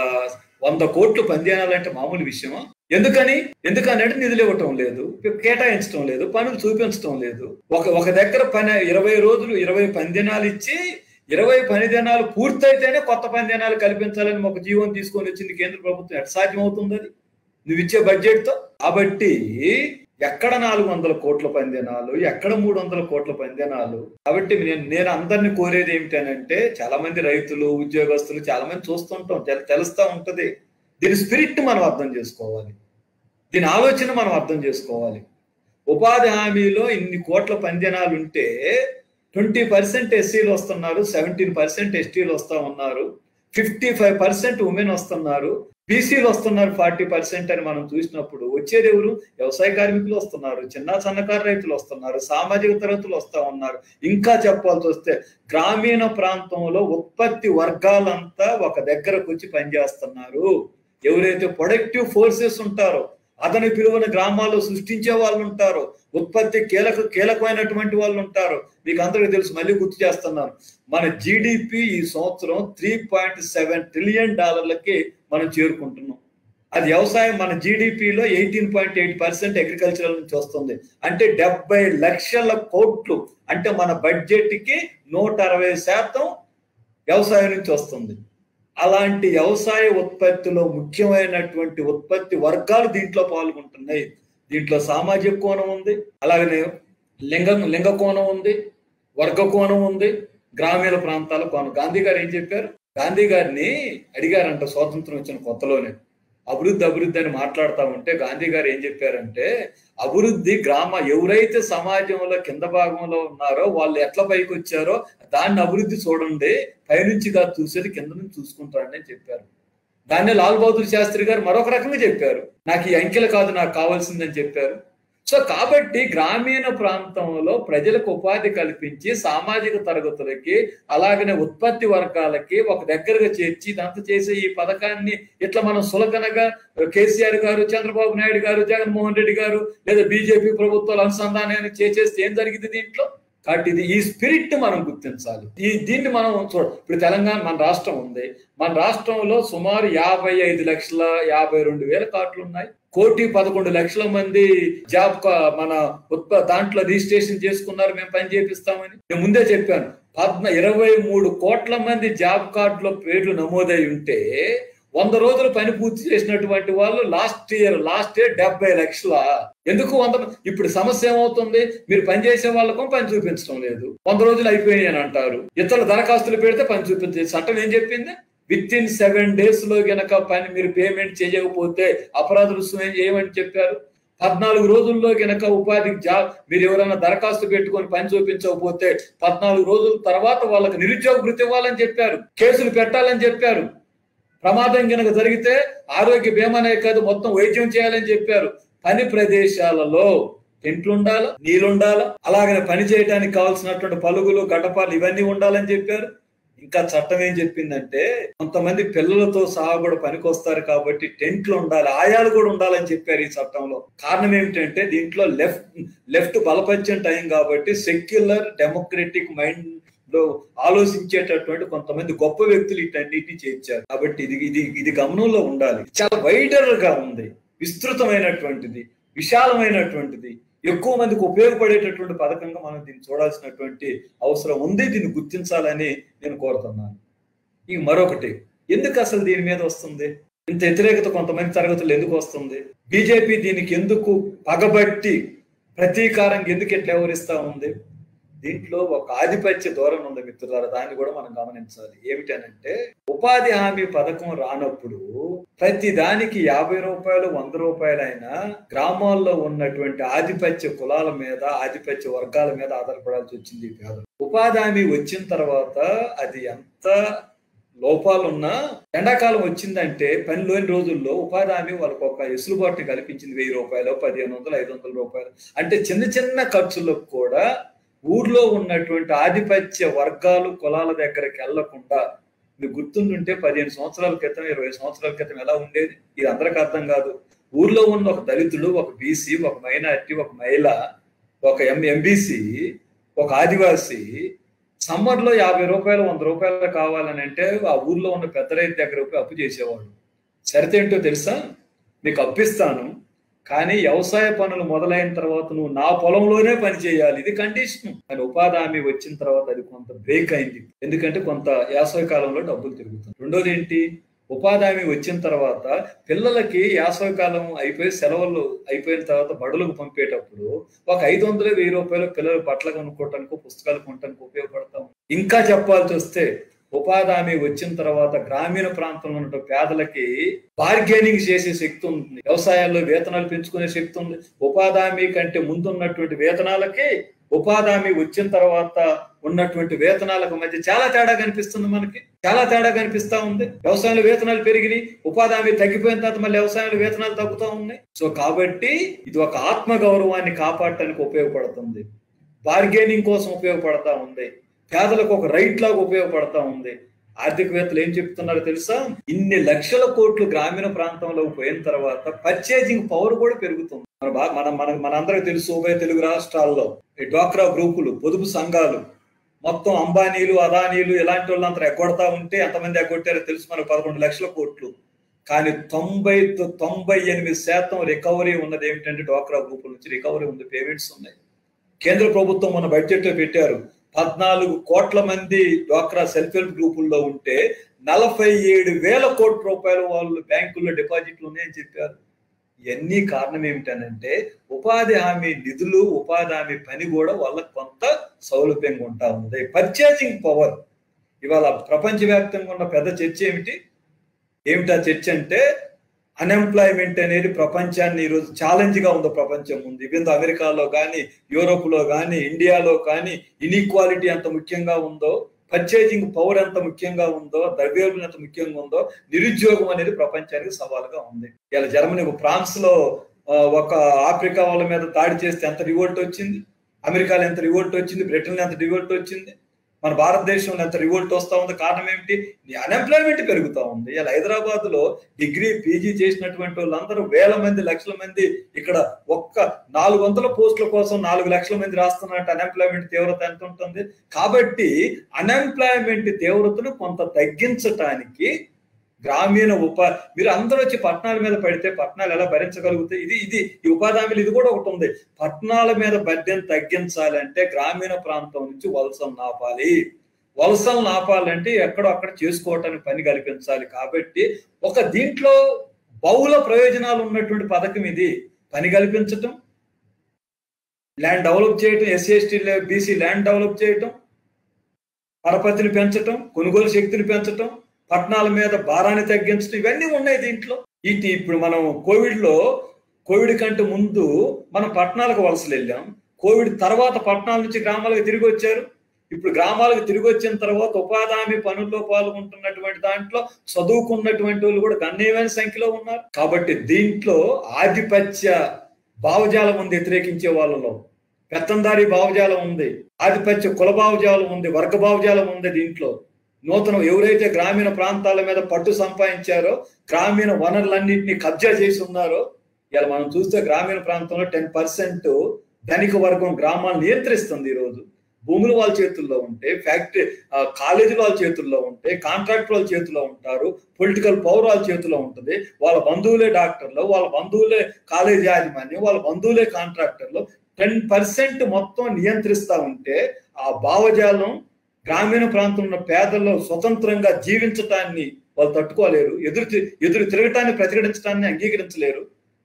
వంద కోట్లు పంద్యానాలు అంటే మామూలు విషయమా ఎందుకని ఎందుకనంటే నిధులు ఇవ్వటం లేదు కేటాయించడం లేదు పనులు చూపించడం లేదు ఒక ఒక దగ్గర పని ఇరవై రోజులు ఇరవై పందినాలు ఇచ్చి ఇరవై పని దినాలు పూర్తయితేనే కొత్త పని దినాలు కల్పించాలని ఒక జీవో తీసుకొని వచ్చింది కేంద్ర ప్రభుత్వం ఎట్లా సాధ్యం అవుతుంది అది నువ్వు ఇచ్చే బడ్జెట్ తో కాబట్టి ఎక్కడ నాలుగు వందల కోట్ల పందినాలు ఎక్కడ మూడు వందల కోట్ల పందినాలు కాబట్టి నేను నేను అందరిని కోరేది ఏమిటనంటే చాలా మంది రైతులు ఉద్యోగస్తులు చాలా మంది చూస్తుంటాం తెల- తెలుస్తా ఉంటది దీని స్పిరిట్ మనం అర్థం చేసుకోవాలి దీని ఆలోచన మనం అర్థం చేసుకోవాలి ఉపాధి హామీలో ఇన్ని కోట్ల పందినాలు ఉంటే ట్వంటీ పర్సెంట్ ఎస్సీలు వస్తున్నారు సెవెంటీన్ పర్సెంట్ ఎస్టీలు వస్తా ఉన్నారు ఫిఫ్టీ ఫైవ్ పర్సెంట్ ఉమెన్ వస్తున్నారు బీసీలు వస్తున్నారు ఫార్టీ పర్సెంట్ అని మనం చూసినప్పుడు వచ్చేది ఎవరు వ్యవసాయ కార్మికులు వస్తున్నారు చిన్న సన్నకారు రైతులు వస్తున్నారు సామాజిక తరగతులు వస్తా ఉన్నారు ఇంకా చెప్పాల్సి వస్తే గ్రామీణ ప్రాంతంలో ఉత్పత్తి వర్గాలంతా ఒక దగ్గరకు వచ్చి పనిచేస్తున్నారు ఎవరైతే ప్రొడక్టివ్ ఫోర్సెస్ ఉంటారో అతని పిలువని గ్రామాల్లో సృష్టించే వాళ్ళు ఉంటారు ఉత్పత్తి కీలక కీలకమైనటువంటి వాళ్ళు ఉంటారు మీకు అందరికీ తెలుసు మళ్ళీ గుర్తు చేస్తున్నాను మన జీడిపి ఈ సంవత్సరం త్రీ పాయింట్ సెవెన్ ట్రిలియన్ డాలర్లకి మనం చేరుకుంటున్నాం అది వ్యవసాయం మన జీడిపిలో eighteen point eight percent agricultural నుంచి వస్తుంది అంటే డెబ్బై లక్షల కోట్లు అంటే మన బడ్జెట్ కి నూట అరవై శాతం వ్యవసాయం నుంచి వస్తుంది అలాంటి వ్యవసాయ ఉత్పత్తిలో ముఖ్యమైనటువంటి ఉత్పత్తి వర్గాలు దీంట్లో పాల్గొంటున్నాయి దీంట్లో సామాజిక కోణం ఉంది అలాగనే లింగ లింగ కోణం ఉంది వర్గ కోణం ఉంది గ్రామీణ ప్రాంతాల కోణం గాంధీ గారు ఏం చెప్పారు గాంధీ గారిని అడిగారంట స్వాతంత్రం వచ్చిన కొత్తలోనే అభివృద్ధి అభివృద్ధి అని మాట్లాడుతూ ఉంటే గాంధీ గారు ఏం చెప్పారంటే అభివృద్ధి గ్రామ ఎవరైతే సమాజంలో కింద భాగంలో ఉన్నారో వాళ్ళు ఎట్లా పైకి వచ్చారో దాన్ని అభివృద్ధి చూడండి పైనుంచి కాదు చూసేది కింద నుంచి చూసుకుంటారని చెప్పారు దాన్ని లాల్ బహదూర్ శాస్త్రి గారు మరొక రకంగా చెప్పారు నాకు ఈ అంకెలు కాదు నాకు కావాల్సిందని చెప్పారు సో కాబట్టి గ్రామీణ ప్రాంతంలో ప్రజలకు ఉపాధి కల్పించి సామాజిక తరగతులకి అలాగనే ఉత్పత్తి వర్గాలకి ఒక దగ్గరగా చేర్చి ఇదంతా చేసే ఈ పథకాన్ని ఇట్లా మనం సులకనగా కేసీఆర్ గారు చంద్రబాబు నాయుడు గారు జగన్మోహన్ రెడ్డి గారు లేదా బీజేపీ ప్రభుత్వాలు అనుసంధానాన్ని చేసేస్తే ఏం జరిగింది దీంట్లో కాబట్టి ఇది ఈ స్పిరిట్ మనం గుర్తించాలి ఈ దీన్ని మనం చూడ ఇప్పుడు తెలంగాణ మన రాష్ట్రం ఉంది మన రాష్ట్రంలో సుమారు యాభై ఐదు లక్షల యాభై రెండు వేల కార్డులు ఉన్నాయి కోటి పదకొండు లక్షల మంది జాబ్ కా- మన ఉత్ప దాంట్లో రిజిస్ట్రేషన్ చేసుకున్నారు మేము పని చేపిస్తామని నేను ముందే చెప్పాను పద్మ ఇరవై మూడు కోట్ల మంది జాబ్ కార్డులో పేర్లు నమోదై ఉంటే వంద రోజులు పని పూర్తి చేసినటువంటి వాళ్ళు లాస్ట్ ఇయర్ లాస్ట్ ఇయర్ డెబ్బై లక్షల ఎందుకు వంద ఇప్పుడు సమస్య ఏమవుతుంది మీరు పని చేసే వాళ్ళకు పని చూపించడం లేదు వంద రోజులు అయిపోయినాయి అని అంటారు ఇతరుల దరఖాస్తులు పెడితే పని చూపించే చట్టం ఏం చెప్పింది విత్ ఇన్ సెవెన్ డేస్ లో గనక పని మీరు పేమెంట్ చేయకపోతే అపరాధ రుసుము ఏమని చెప్పారు పద్నాలుగు రోజుల్లో గనక ఉపాధి జాబ్ మీరు ఎవరైనా దరఖాస్తు పెట్టుకొని పని చూపించకపోతే పద్నాలుగు రోజుల తర్వాత వాళ్ళకి నిరుద్యోగ వృత్తి ఇవ్వాలని చెప్పారు కేసులు పెట్టాలని చెప్పారు ప్రమాదం కనుక జరిగితే ఆరోగ్య బీమానే కాదు మొత్తం వైద్యం చేయాలని చెప్పారు పని ప్రదేశాలలో టెంట్లు ఉండాలా నీళ్ళు ఉండాలా అలాగనే పని చేయడానికి కావాల్సినటువంటి పలుగులు గడపాలు ఇవన్నీ ఉండాలని చెప్పారు ఇంకా చట్టం ఏం చెప్పిందంటే కొంతమంది పిల్లలతో సహా కూడా పనికొస్తారు కాబట్టి టెంట్లు ఉండాలి ఆయాలు కూడా ఉండాలని చెప్పారు ఈ చట్టంలో కారణం ఏమిటంటే దీంట్లో లెఫ్ట్ లెఫ్ట్ బలపరిచిన టైం కాబట్టి సెక్యులర్ డెమోక్రటిక్ మైండ్ లో ఆలోచించేటటువంటి కొంతమంది గొప్ప వ్యక్తులు వీటన్నిటిని చేర్చారు కాబట్టి ఇది ఇది ఇది గమనంలో ఉండాలి చాలా వైడర్ గా ఉంది విస్తృతమైనటువంటిది విశాలమైనటువంటిది ఎక్కువ మందికి ఉపయోగపడేటటువంటి పథకంగా మనం దీన్ని చూడాల్సినటువంటి అవసరం ఉంది దీన్ని గుర్తించాలని నేను కోరుతున్నాను ఈ మరొకటి ఎందుకు అసలు దీని మీద వస్తుంది ఇంత వ్యతిరేకత కొంతమంది తరగతులు ఎందుకు వస్తుంది బీజేపీ దీనికి ఎందుకు పగబట్టి ప్రతీకారంగా ఎందుకు ఎట్లా వ్యవహరిస్తా ఉంది దీంట్లో ఒక ఆధిపత్య ధోరణి ఉంది మిత్రులారా దాన్ని కూడా మనం గమనించాలి ఏమిటనంటే ఉపాధి హామీ పథకం రానప్పుడు ప్రతి దానికి యాభై రూపాయలు వంద రూపాయలైనా గ్రామాల్లో ఉన్నటువంటి ఆధిపత్య కులాల మీద ఆధిపత్య వర్గాల మీద ఆధారపడాల్సి వచ్చింది ఈ పేదలు ఉపాధి హామీ వచ్చిన తర్వాత అది ఎంత లోపాలున్నా ఎండాకాలం వచ్చిందంటే పనిలోని రోజుల్లో ఉపాధి హామీ వాళ్ళకు ఒక ఎసులుబాటుని కల్పించింది వెయ్యి రూపాయలు పదిహేను వందలు ఐదు వందల రూపాయలు అంటే చిన్న చిన్న ఖర్చులకు కూడా ఊర్లో ఉన్నటువంటి ఆధిపత్య వర్గాలు కులాల దగ్గరికి వెళ్లకుండా మీకు గుర్తుంటుంటే పదిహేను సంవత్సరాల క్రితం ఇరవై సంవత్సరాల క్రితం ఎలా ఉండేది ఇది అందరికి అర్థం కాదు ఊర్లో ఉన్న ఒక దళితుడు ఒక బీసీ ఒక మైనార్టీ ఒక మహిళ ఒక ఎం ఎంబీసీ ఒక ఆదివాసి సమ్మర్లో యాభై రూపాయలు వంద రూపాయలు కావాలని అంటే ఆ ఊర్లో ఉన్న పెద్ద రైతు దగ్గర పోయి అప్పు చేసేవాడు సరితేంటో తెలుసా మీకు అప్పిస్తాను కానీ వ్యవసాయ పనులు మొదలైన తర్వాత నువ్వు నా పొలంలోనే పని చేయాలి ఇది కండిషన్ కానీ ఉపాధి హామీ వచ్చిన తర్వాత అది కొంత బ్రేక్ అయింది ఎందుకంటే కొంత వేసవి కాలంలో డబ్బులు తిరుగుతుంది రెండోది ఏంటి ఉపాధి హామీ వచ్చిన తర్వాత పిల్లలకి వేసవి కాలం అయిపోయి సెలవులు అయిపోయిన తర్వాత బడులకు పంపేటప్పుడు ఒక ఐదు వందలు వెయ్యి రూపాయలు పిల్లలు బట్టలు కొనుక్కోవటానికి పుస్తకాలు కొనడానికి ఉపయోగపడతాం ఇంకా చెప్పాల్సి వస్తే ఉపాధి హామీ వచ్చిన తర్వాత గ్రామీణ ప్రాంతంలో ఉన్న పేదలకి బార్గెనింగ్ చేసే శక్తి ఉంది వ్యవసాయాల్లో వేతనాలు పెంచుకునే శక్తి ఉంది ఉపాధి హామీ కంటే ముందు ఉన్నటువంటి వేతనాలకి ఉపాధి హామీ వచ్చిన తర్వాత ఉన్నటువంటి వేతనాలకు మధ్య చాలా తేడా కనిపిస్తుంది మనకి చాలా తేడా కనిపిస్తా ఉంది వ్యవసాయంలో వేతనాలు పెరిగినాయి ఉపాధి హామీ తగ్గిపోయిన తర్వాత మళ్ళీ వ్యవసాయంలో వేతనాలు తగ్గుతూ ఉన్నాయి సో కాబట్టి ఇది ఒక ఆత్మ గౌరవాన్ని కాపాడటానికి ఉపయోగపడుతుంది బార్గెనింగ్ కోసం ఉపయోగపడతా ఉంది పేదలకు ఒక రైట్ లాగా ఉపయోగపడతా ఉంది ఆర్థికవేత్తలు ఏం చెప్తున్నారో తెలుసా ఇన్ని లక్షల కోట్లు గ్రామీణ ప్రాంతంలో పోయిన తర్వాత పర్చేజింగ్ పవర్ కూడా పెరుగుతుంది మన బా- మన మన మనందరికి తెలుసు ఉభయ తెలుగు రాష్ట్రాల్లో ఈ డ్వాక్రా గ్రూపులు పొదుపు సంఘాలు మొత్తం అంబానీలు అదానీలు ఇలాంటి వాళ్ళంతా ఎగ్గొడతా ఉంటే ఎంతమంది ఎగ్గొట్టారో తెలుసు మనకు పదకొండు లక్షల కోట్లు కానీ తొంభై తొంభై ఎనిమిది శాతం రికవరీ ఉన్నది ఏమిటంటే డ్వాక్రా గ్రూపుల నుంచి రికవరీ ఉంది పేమెంట్స్ ఉన్నాయి కేంద్ర ప్రభుత్వం మన బడ్జెట్ లో పెట్టారు పద్నాలుగు కోట్ల మంది డ్వాక్రా సెల్ఫ్ హెల్ప్ గ్రూపుల్లో ఉంటే నలభై ఏడు వేల కోట్ల రూపాయలు వాళ్ళు బ్యాంకుల్లో డిపాజిట్లు ఉన్నాయని చెప్పారు ఇవన్నీ కారణం ఏమిటనంటే ఉపాధి హామీ నిధులు ఉపాధి హామీ పని కూడా వాళ్ళకి కొంత సౌలభ్యంగా ఉంటా ఉంది పర్చేసింగ్ పవర్ ఇవాళ ప్రపంచవ్యాప్తంగా ఉన్న పెద్ద చర్చ ఏమిటి ఏమిటా చర్చ అంటే అన్ఎంప్లాయ్మెంట్ అనేది ప్రపంచాన్ని ఈరోజు ఛాలెంజ్ గా ఉంది ప్రపంచం ముందు ఈవెన్ అమెరికాలో కానీ యూరోప్ లో కానీ ఇండియాలో కానీ ఇన్ఈక్వాలిటీ ఎంత ముఖ్యంగా ఉందో పర్చేజింగ్ పవర్ ఎంత ముఖ్యంగా ఉందో ద్రవ్యోల్బణం ఎంత ముఖ్యంగా ఉందో నిరుద్యోగం అనేది ప్రపంచానికి సవాలుగా ఉంది ఇలా జర్మనీ ఫ్రాన్స్ లో ఆ, ఒక ఆఫ్రికా వాళ్ళ మీద దాడి చేస్తే ఎంత రివోల్ట్ వచ్చింది అమెరికాలో ఎంత రివోల్ట్ వచ్చింది బ్రిటన్లో ఎంత రివోల్ట్ వచ్చింది మన భారతదేశంలో ఎంత రివోల్ట్ వస్తా ఉంది కారణం ఏమిటి అన్ఎంప్లాయ్మెంట్ పెరుగుతా ఉంది ఇలా హైదరాబాద్ లో డిగ్రీ పీజీ చేసినటువంటి వాళ్ళందరూ వేల మంది లక్షల మంది ఇక్కడ ఒక్క నాలుగు వందల పోస్టుల కోసం నాలుగు లక్షల మంది రాస్తున్నట్టు అన్ఎంప్లాయ్మెంట్ తీవ్రత ఎంత ఉంటుంది కాబట్టి అన్ఎంప్లాయ్మెంట్ తీవ్రతను కొంత తగ్గించటానికి గ్రామీణ ఉపా మీరు అందరూ వచ్చి పట్టణాల మీద పడితే పట్టణాలు ఎలా భరించగలుగుతాయి ఇది ఇది ఈ ఉపాధి హామీలు ఇది కూడా ఒకటి ఉంది పట్టణాల మీద బడ్డెను తగ్గించాలంటే గ్రామీణ ప్రాంతం నుంచి వలసలు నాపాలి వలసలు నాపాలంటే ఎక్కడో అక్కడ చేసుకోవటానికి పని కల్పించాలి కాబట్టి ఒక దీంట్లో బహుళ ప్రయోజనాలు ఉన్నటువంటి పథకం ఇది పని కల్పించటం ల్యాండ్ డెవలప్ చేయటం SC ST BC land develop చేయటం పరపతిని పెంచటం కొనుగోలు శక్తిని పెంచటం పట్టణాల మీద భారాన్ని తగ్గించడం ఇవన్నీ ఉన్నాయి దీంట్లో ఇది ఇప్పుడు మనం కోవిడ్ లో కోవిడ్ కంటే ముందు మనం పట్టణాలకు వలసలు వెళ్ళాం కోవిడ్ తర్వాత పట్టణాల నుంచి గ్రామాలకు తిరిగి వచ్చారు ఇప్పుడు గ్రామాలకు తిరిగి వచ్చిన తర్వాత ఉపాధి హామీ పనుల్లో పాల్గొంటున్నటువంటి దాంట్లో చదువుకున్నటువంటి వాళ్ళు కూడా గణనీయమైన సంఖ్యలో ఉన్నారు కాబట్టి దీంట్లో ఆధిపత్య భావజాలం ఉంది వ్యతిరేకించే వాళ్ళలో పెత్తందారి భావజాలం ఉంది ఆధిపత్య కుల భావజాలం ఉంది వర్గ భావజాలం ఉంది దీంట్లో నూతన ఎవరైతే గ్రామీణ ప్రాంతాల మీద పట్టు సంపాదించారో గ్రామీణ వనరులన్నింటినీ కబ్జా చేసి ఉన్నారో ఇలా మనం చూస్తే గ్రామీణ ప్రాంతంలో టెన్ పర్సెంట్ ధనిక వర్గం గ్రామాలు నియంత్రిస్తుంది ఈరోజు భూములు వాళ్ళ చేతుల్లో ఉంటే ఫ్యాక్టరీ కాలేజీలు వాళ్ళ చేతుల్లో ఉంటే కాంట్రాక్టర్ వాళ్ళ చేతిలో ఉంటారు పొలిటికల్ పవర్ వాళ్ళ చేతిలో ఉంటుంది వాళ్ళ బంధువులే డాక్టర్లు వాళ్ళ బంధువులే కాలేజీ యాజమాన్యం వాళ్ళ బంధువులే కాంట్రాక్టర్లు టెన్ పర్సెంట్ మొత్తం నియంత్రిస్తా ఉంటే ఆ భావజాలం గ్రామీణ ప్రాంతంలో ఉన్న పేదల్లో స్వతంత్రంగా జీవించటాన్ని వాళ్ళు తట్టుకోలేరు ఎదురు తి- ఎదురు తిరగటాన్ని ప్రతిఘటించడాన్ని అంగీకరించలేరు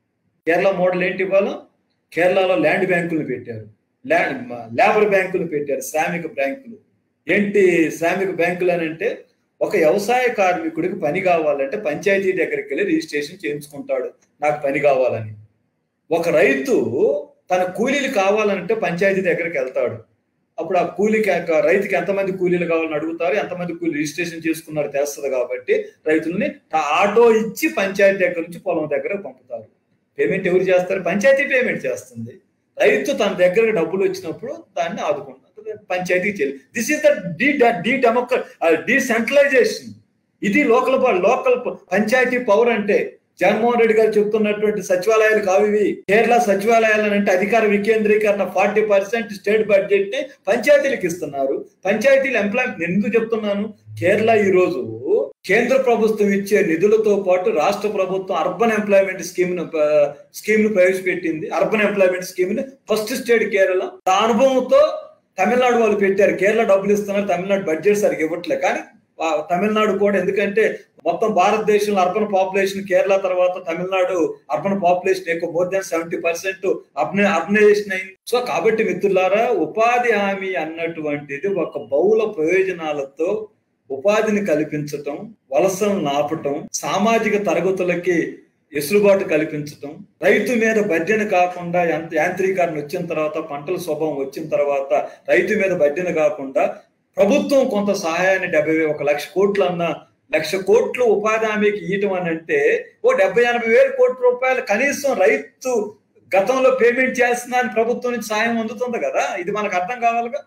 కేరళ మోడల్ ఏంటి ఇవాళ కేరళలో ల్యాండ్ బ్యాంకులు పెట్టారు ల్యాండ్ లేబర్ బ్యాంకులు పెట్టారు శ్రామిక బ్యాంకులు ఏంటి శ్రామిక బ్యాంకులు అని అంటే ఒక వ్యవసాయ కార్మికుడికి పని కావాలంటే పంచాయతీ దగ్గరికి వెళ్ళి రిజిస్ట్రేషన్ చేయించుకుంటాడు నాకు పని కావాలని ఒక రైతు తన కూలీలు కావాలంటే పంచాయతీ దగ్గరికి వెళ్తాడు అప్పుడు ఆ కూలికి ఆ రైతుకి ఎంతమంది కూలీలు కావాలని అడుగుతారు ఎంతమంది కూలీ రిజిస్ట్రేషన్ చేసుకున్నారు తెలుస్తుంది కాబట్టి రైతుల్ని ఆ ఆటో ఇచ్చి పంచాయతీ దగ్గర నుంచి పొలం దగ్గర పంపుతారు పేమెంట్ ఎవరు చేస్తారు పంచాయతీ పేమెంట్ చేస్తుంది రైతు తన దగ్గరకు డబ్బులు వచ్చినప్పుడు దాన్ని ఆదుకుంటారు పంచాయతీకి చెల్లి this is the D D democra decentralisation ఇది లోకల్ లోకల్ పంచాయతీ పవర్ అంటే జగన్మోహన్ రెడ్డి గారు చెప్తున్నటువంటి సచివాలయాలు కావు ఇవి కేరళ సచివాలయాలు అంటే అధికార వికేంద్రీకరణ ఫార్టీ పర్సెంట్ స్టేట్ బడ్జెట్ ని పంచాయతీలకు ఇస్తున్నారు పంచాయతీలు ఎంప్లాయ్మెంట్ నేను ఎందుకు చెప్తున్నాను కేరళ ఈ రోజు కేంద్ర ప్రభుత్వం ఇచ్చే నిధులతో పాటు రాష్ట్ర ప్రభుత్వం అర్బన్ ఎంప్లాయ్మెంట్ స్కీమ్ ను స్కీమ్ ను ప్రవేశపెట్టింది అర్బన్ ఎంప్లాయ్మెంట్ స్కీమ్ ని ఫస్ట్ స్టేట్ కేరళ ఆ అనుభవంతో తమిళనాడు వాళ్ళు పెట్టారు కేరళ డబ్బులు ఇస్తున్నారు తమిళనాడు బడ్జెట్ సరిగ్గా ఇవ్వట్లే కానీ ఆ తమిళనాడు కూడా ఎందుకంటే మొత్తం భారతదేశంలో అర్బన్ పాపులేషన్ కేరళ తర్వాత తమిళనాడు అర్బన్ పాపులేషన్ ఎక్కువ more than seventy percent urbanisation అయింది సో కాబట్టి మిత్రులారా ఉపాధి హామీ అన్నటువంటిది ఒక బహుళ ప్రయోజనాలతో ఉపాధిని కల్పించటం వలసలను నాపటం సామాజిక తరగతులకి ఎసులుబాటు కల్పించటం రైతు మీద బడ్డెన కాకుండా యంత్ర యాంత్రీకరణ వచ్చిన తర్వాత పంటల స్వభావం వచ్చిన తర్వాత రైతు మీద బడ్డెన కాకుండా ప్రభుత్వం కొంత సహాయాన్ని డెబ్బై వే- ఒక లక్ష కోట్లు అన్న లక్ష కోట్లు ఉపాధి హామీకి ఇయటం అని అంటే ఓ డెబ్బై ఎనభై వేల కోట్ల రూపాయలు కనీసం రైతు గతంలో పేమెంట్ చేస్తున్నా అని ప్రభుత్వం నుంచి సాయం అందుతుంది కదా ఇది మనకు అర్థం కావాలిగా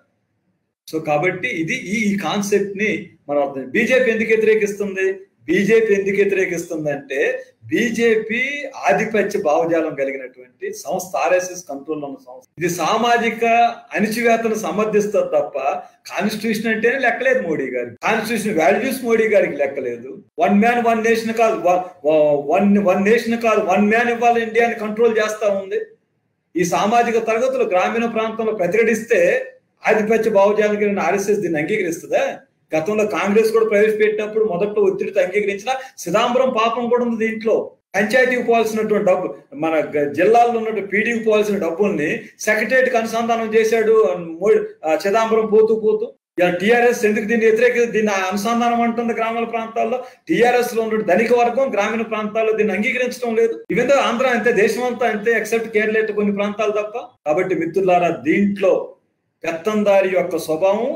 సో కాబట్టి ఇది ఈ ఈ కాన్సెప్ట్ ని మనం అర్థం బీజేపీ ఎందుకు వ్యతిరేకిస్తుంది బీజేపీ ఎందుకు వ్యతిరేకిస్తుంది అంటే బీజేపీ ఆధిపత్య భావజాలం కలిగినటువంటి సంస్థ ఆర్ఎస్ఎస్ కంట్రోల్లో ఉన్న సంస్థ ఇది సామాజిక అణిచివేతను సమర్థిస్తుంది తప్ప కాన్స్టిట్యూషన్ అంటేనే లెక్కలేదు మోడీ గారికి కాన్స్టిట్యూషన్ వాల్యూస్ మోడీ గారికి లెక్కలేదు వన్ మ్యాన్ వన్ నేషన్ కాదు వన్ వన్ నేషన్ కాదు వన్ మ్యాన్ ఇవ్వాలి ఇండియాని కంట్రోల్ చేస్తా ఉంది ఈ సామాజిక తరగతులు గ్రామీణ ప్రాంతంలో ప్రతిఘటిస్తే ఆధిపత్య భావజాలం కలిగిన ఆర్ఎస్ఎస్ దీన్ని అంగీకరిస్తుందా గతంలో కాంగ్రెస్ కూడా ప్రవేశపెట్టినప్పుడు మొదట్లో ఒత్తిడితో అంగీకరించిన సిదాంబరం పాపం కూడా ఉంది దీంట్లో పంచాయతీకి పోవాల్సినటువంటి డబ్బు మన గ- జిల్లాల్లో ఉన్నటువంటి పీడీకి పోవాల్సిన డబ్బుల్ని సెక్రటరియట్కి అనుసంధానం చేశాడు మో- ఆ, చిదంబరం పోతూ పోతూ టిఆర్ఎస్ ఎందుకు దీన్ని వ్యతిరేక దీన్ని అనుసంధానం అంటుంది గ్రామాల ప్రాంతాల్లో టిఆర్ఎస్ లో ఉన్న ధనిక వర్గం గ్రామీణ ప్రాంతాల్లో దీన్ని అంగీకరించడం లేదు ఇవెందో ఆంధ్ర అంతే దేశం అంతా అంతే ఎక్సెప్ట్ కేరళ కొన్ని ప్రాంతాలు తప్ప కాబట్టి మిత్రులారా దీంట్లో పెత్తందారి యొక్క స్వభావం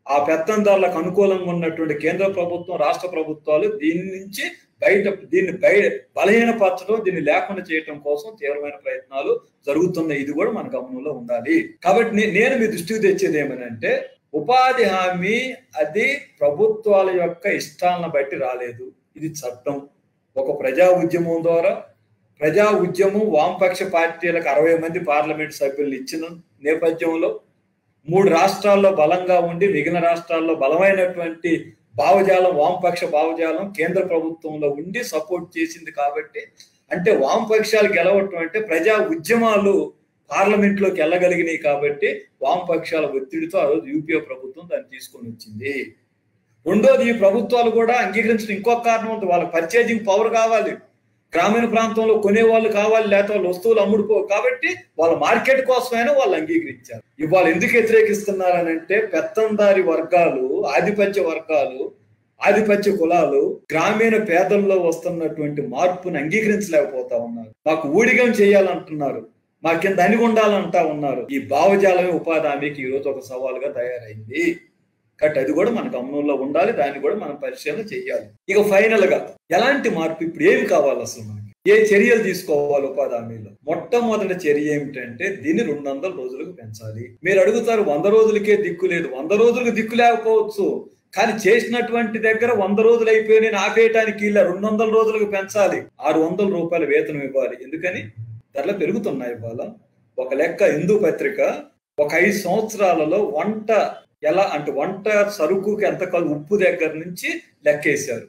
ఆ పెత్తందారులకు అనుకూలంగా ఉన్నటువంటి కేంద్ర ప్రభుత్వం రాష్ట్ర ప్రభుత్వాలు దీని నుంచి బయట దీన్ని బయట బలహీనపరచడం దీన్ని లేకుండా చేయటం కోసం తీవ్రమైన ప్రయత్నాలు జరుగుతున్నాయి ఇది కూడా మన గమనంలో ఉండాలి కాబట్టి నే- నేను మీ దృష్టికి తెచ్చేది ఏమనంటే ఉపాధి హామీ అది ప్రభుత్వాల యొక్క ఇష్టాలను బట్టి రాలేదు ఇది చట్టం ఒక ప్రజా ఉద్యమం ద్వారా ప్రజా ఉద్యమం వామపక్ష పార్టీలకు అరవై మంది పార్లమెంట్ సభ్యులు ఇచ్చిన నేపథ్యంలో మూడు రాష్ట్రాల్లో బలంగా ఉండి మిగిలిన రాష్ట్రాల్లో బలమైనటువంటి భావజాలం వామపక్ష భావజాలం కేంద్ర ప్రభుత్వంలో ఉండి సపోర్ట్ చేసింది కాబట్టి అంటే వామపక్షాలు గెలవటం అంటే ప్రజా ఉద్యమాలు పార్లమెంట్ లోకి వెళ్ళగలిగినాయి కాబట్టి వామపక్షాల ఒత్తిడితో ఆ రోజు యూపీఏ ప్రభుత్వం దాన్ని తీసుకొని వచ్చింది రెండోది ఈ ప్రభుత్వాలు కూడా అంగీకరించడం ఇంకొక కారణం ఉంది వాళ్ళకి పర్చేజింగ్ పవర్ కావాలి గ్రామీణ ప్రాంతంలో కొనేవాళ్ళు కావాలి లేకపోతే వాళ్ళు వస్తువులు అమ్ముడుకో కాబట్టి వాళ్ళ మార్కెట్ కోసమైనా వాళ్ళు అంగీకరించారు ఇవాళ ఎందుకు వ్యతిరేకిస్తున్నారనంటే పెత్తందారి వర్గాలు ఆధిపత్య వర్గాలు ఆధిపత్య కులాలు గ్రామీణ పేదల్లో వస్తున్నటువంటి మార్పుని అంగీకరించలేకపోతా ఉన్నారు మాకు ఊడిగం చేయాలంటున్నారు మా కింద అనిగి ఉండాలంటా ఉన్నారు ఈ భావజాలమే ఉపాధి హామీకి ఈ రోజు ఒక సవాలుగా తయారైంది కాబట్టి అది కూడా మన గమనంలో ఉండాలి దాన్ని కూడా మనం పరిశీలన చేయాలి ఇక ఫైనల్ గా ఎలాంటి మార్పు ఇప్పుడు ఏమి కావాలి అసలు మనకి ఏ చర్యలు తీసుకోవాలి ఉపాధి హామీలో మొట్టమొదటి చర్య ఏమిటంటే దీన్ని రెండు వందల రోజులకు పెంచాలి మీరు అడుగుతారు వంద రోజులకే దిక్కు లేదు వంద రోజులకు దిక్కు లేకపోవచ్చు కానీ చేసినటువంటి దగ్గర వంద రోజులు అయిపోయి నేను ఆపేయటానికి ఇలా రెండు వందల రోజులకు పెంచాలి ఆరు వందల రూపాయల వేతనం ఇవ్వాలి ఎందుకని ధరలు పెరుగుతున్నాయి ఇవాళ ఒక లెక్క హిందూ పత్రిక ఒక ఐదు సంవత్సరాలలో వంట ఎలా అంటే వంట సరుకుకి ఎంత కాదు ఉప్పు దగ్గర నుంచి లెక్కేశారు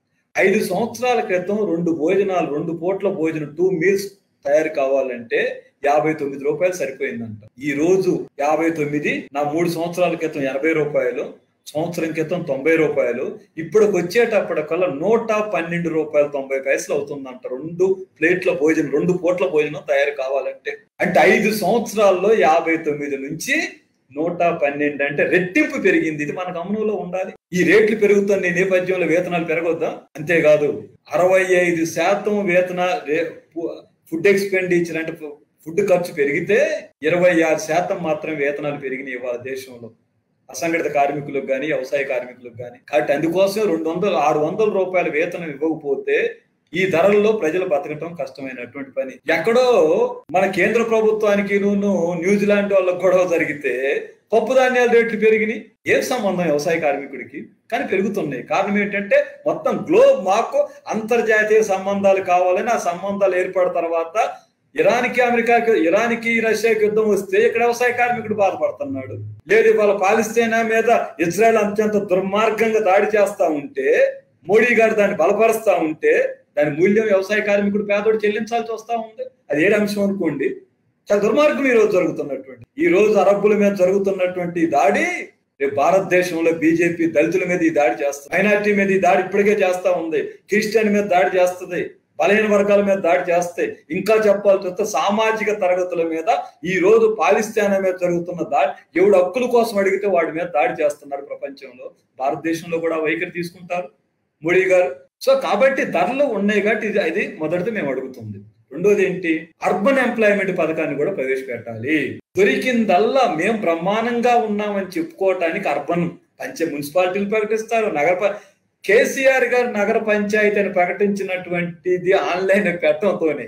ఐదు సంవత్సరాల క్రితం రెండు భోజనాలు రెండు పూట్ల భోజనం టూ మీల్స్ తయారు కావాలంటే యాభై తొమ్మిది రూపాయలు సరిపోయిందంట ఈ రోజు యాభై తొమ్మిది నా మూడు సంవత్సరాల క్రితం ఎనభై రూపాయలు సంవత్సరం క్రితం తొంభై రూపాయలు ఇప్పటికి వచ్చేటప్పటికల్లా నూట పన్నెండు రూపాయలు తొంభై పైసలు అవుతుందంట రెండు ప్లేట్ల భోజనం రెండు పూట్ల భోజనం తయారు కావాలంటే అంటే ఐదు సంవత్సరాల్లో యాభై తొమ్మిది నుంచి నూట పన్నెండు అంటే రెట్టింపు పెరిగింది ఇది మన గమనంలో ఉండాలి ఈ రేట్లు పెరుగుతున్న ఈ నేపథ్యంలో వేతనాలు పెరగొద్దా అంతేకాదు అరవై ఐదు శాతం వేతన రే- పు- ఫుడ్ ఎక్స్పెండిచర్ అంటే ఫు- ఫుడ్ ఖర్చు పెరిగితే ఇరవై ఆరు శాతం మాత్రం వేతనాలు పెరిగినాయి ఇవాళ దేశంలో అసంఘటిత కార్మికులకు కానీ వ్యవసాయ కార్మికులకు కానీ కాబట్టి అందుకోసం రెండు వందలు ఆరు వందల రూపాయల వేతనం ఇవ్వకపోతే ఈ ధరల్లో ప్రజలు బతకటం కష్టమైనటువంటి పని ఎక్కడో మన కేంద్ర ప్రభుత్వానికి నువ్వు న్యూజిలాండ్ వాళ్ళకి గొడవ జరిగితే పప్పు ధాన్యాల రేట్లు పెరిగినాయి ఏం సంబంధం వ్యవసాయ కార్మికుడికి కానీ పెరుగుతున్నాయి కారణం ఏంటంటే మొత్తం గ్లోబ్ మాకు అంతర్జాతీయ సంబంధాలు కావాలని ఆ సంబంధాలు ఏర్పడిన తర్వాత ఇరాన్కి అమెరికాకి ఇరాన్కి రష్యాకి యుద్ధం వస్తే ఇక్కడ వ్యవసాయ కార్మికుడు బాధపడుతున్నాడు లేదు ఇవాళ పాలిస్తీనా మీద ఇజ్రాయెల్ అత్యంత దుర్మార్గంగా దాడి చేస్తా ఉంటే మోడీ గారు దాన్ని బలపరుస్తా ఉంటే దాని మూల్యం వ్యవసాయ కార్మికుడు పేదోడు చెల్లించాల్సి వస్తా ఉంది అది ఏడు అంశం అనుకోండి చాలా దుర్మార్గం ఈ రోజు జరుగుతున్నటువంటి ఈ రోజు అరబ్బుల మీద జరుగుతున్నటువంటి ఈ దాడి రేపు భారతదేశంలో బీజేపీ దళితుల మీద ఈ దాడి చేస్తుంది మైనార్టీ మీద ఈ దాడి ఇప్పటికే చేస్తా ఉంది క్రిస్టియన్ మీద దాడి చేస్తుంది బలహీన వర్గాల మీద దాడి చేస్తే ఇంకా చెప్పాల్సి వస్తే సామాజిక తరగతుల మీద ఈ రోజు పాలిస్తానా మీద జరుగుతున్న దాడి ఎవడు హక్కుల కోసం అడిగితే వాడి మీద దాడి చేస్తున్నారు ప్రపంచంలో భారతదేశంలో కూడా వైఖరి తీసుకుంటారు మోడీ గారు సో కాబట్టి ధరలు ఉన్నాయి కాబట్టి ఇది అది మొదటిది మేము అడుగుతుంది రెండోది ఏంటి అర్బన్ ఎంప్లాయ్మెంట్ పథకాన్ని కూడా ప్రవేశపెట్టాలి దొరికిందల్లా మేము బ్రహ్మాండంగా ఉన్నామని చెప్పుకోవటానికి అర్బన్ పంచ మున్సిపాలిటీలు ప్రకటిస్తారు నగర ప- కేసీఆర్ గారు నగర పంచాయతీ అని ప్రకటించినటువంటిది ఆన్లైన్ పెట్టడంతోనే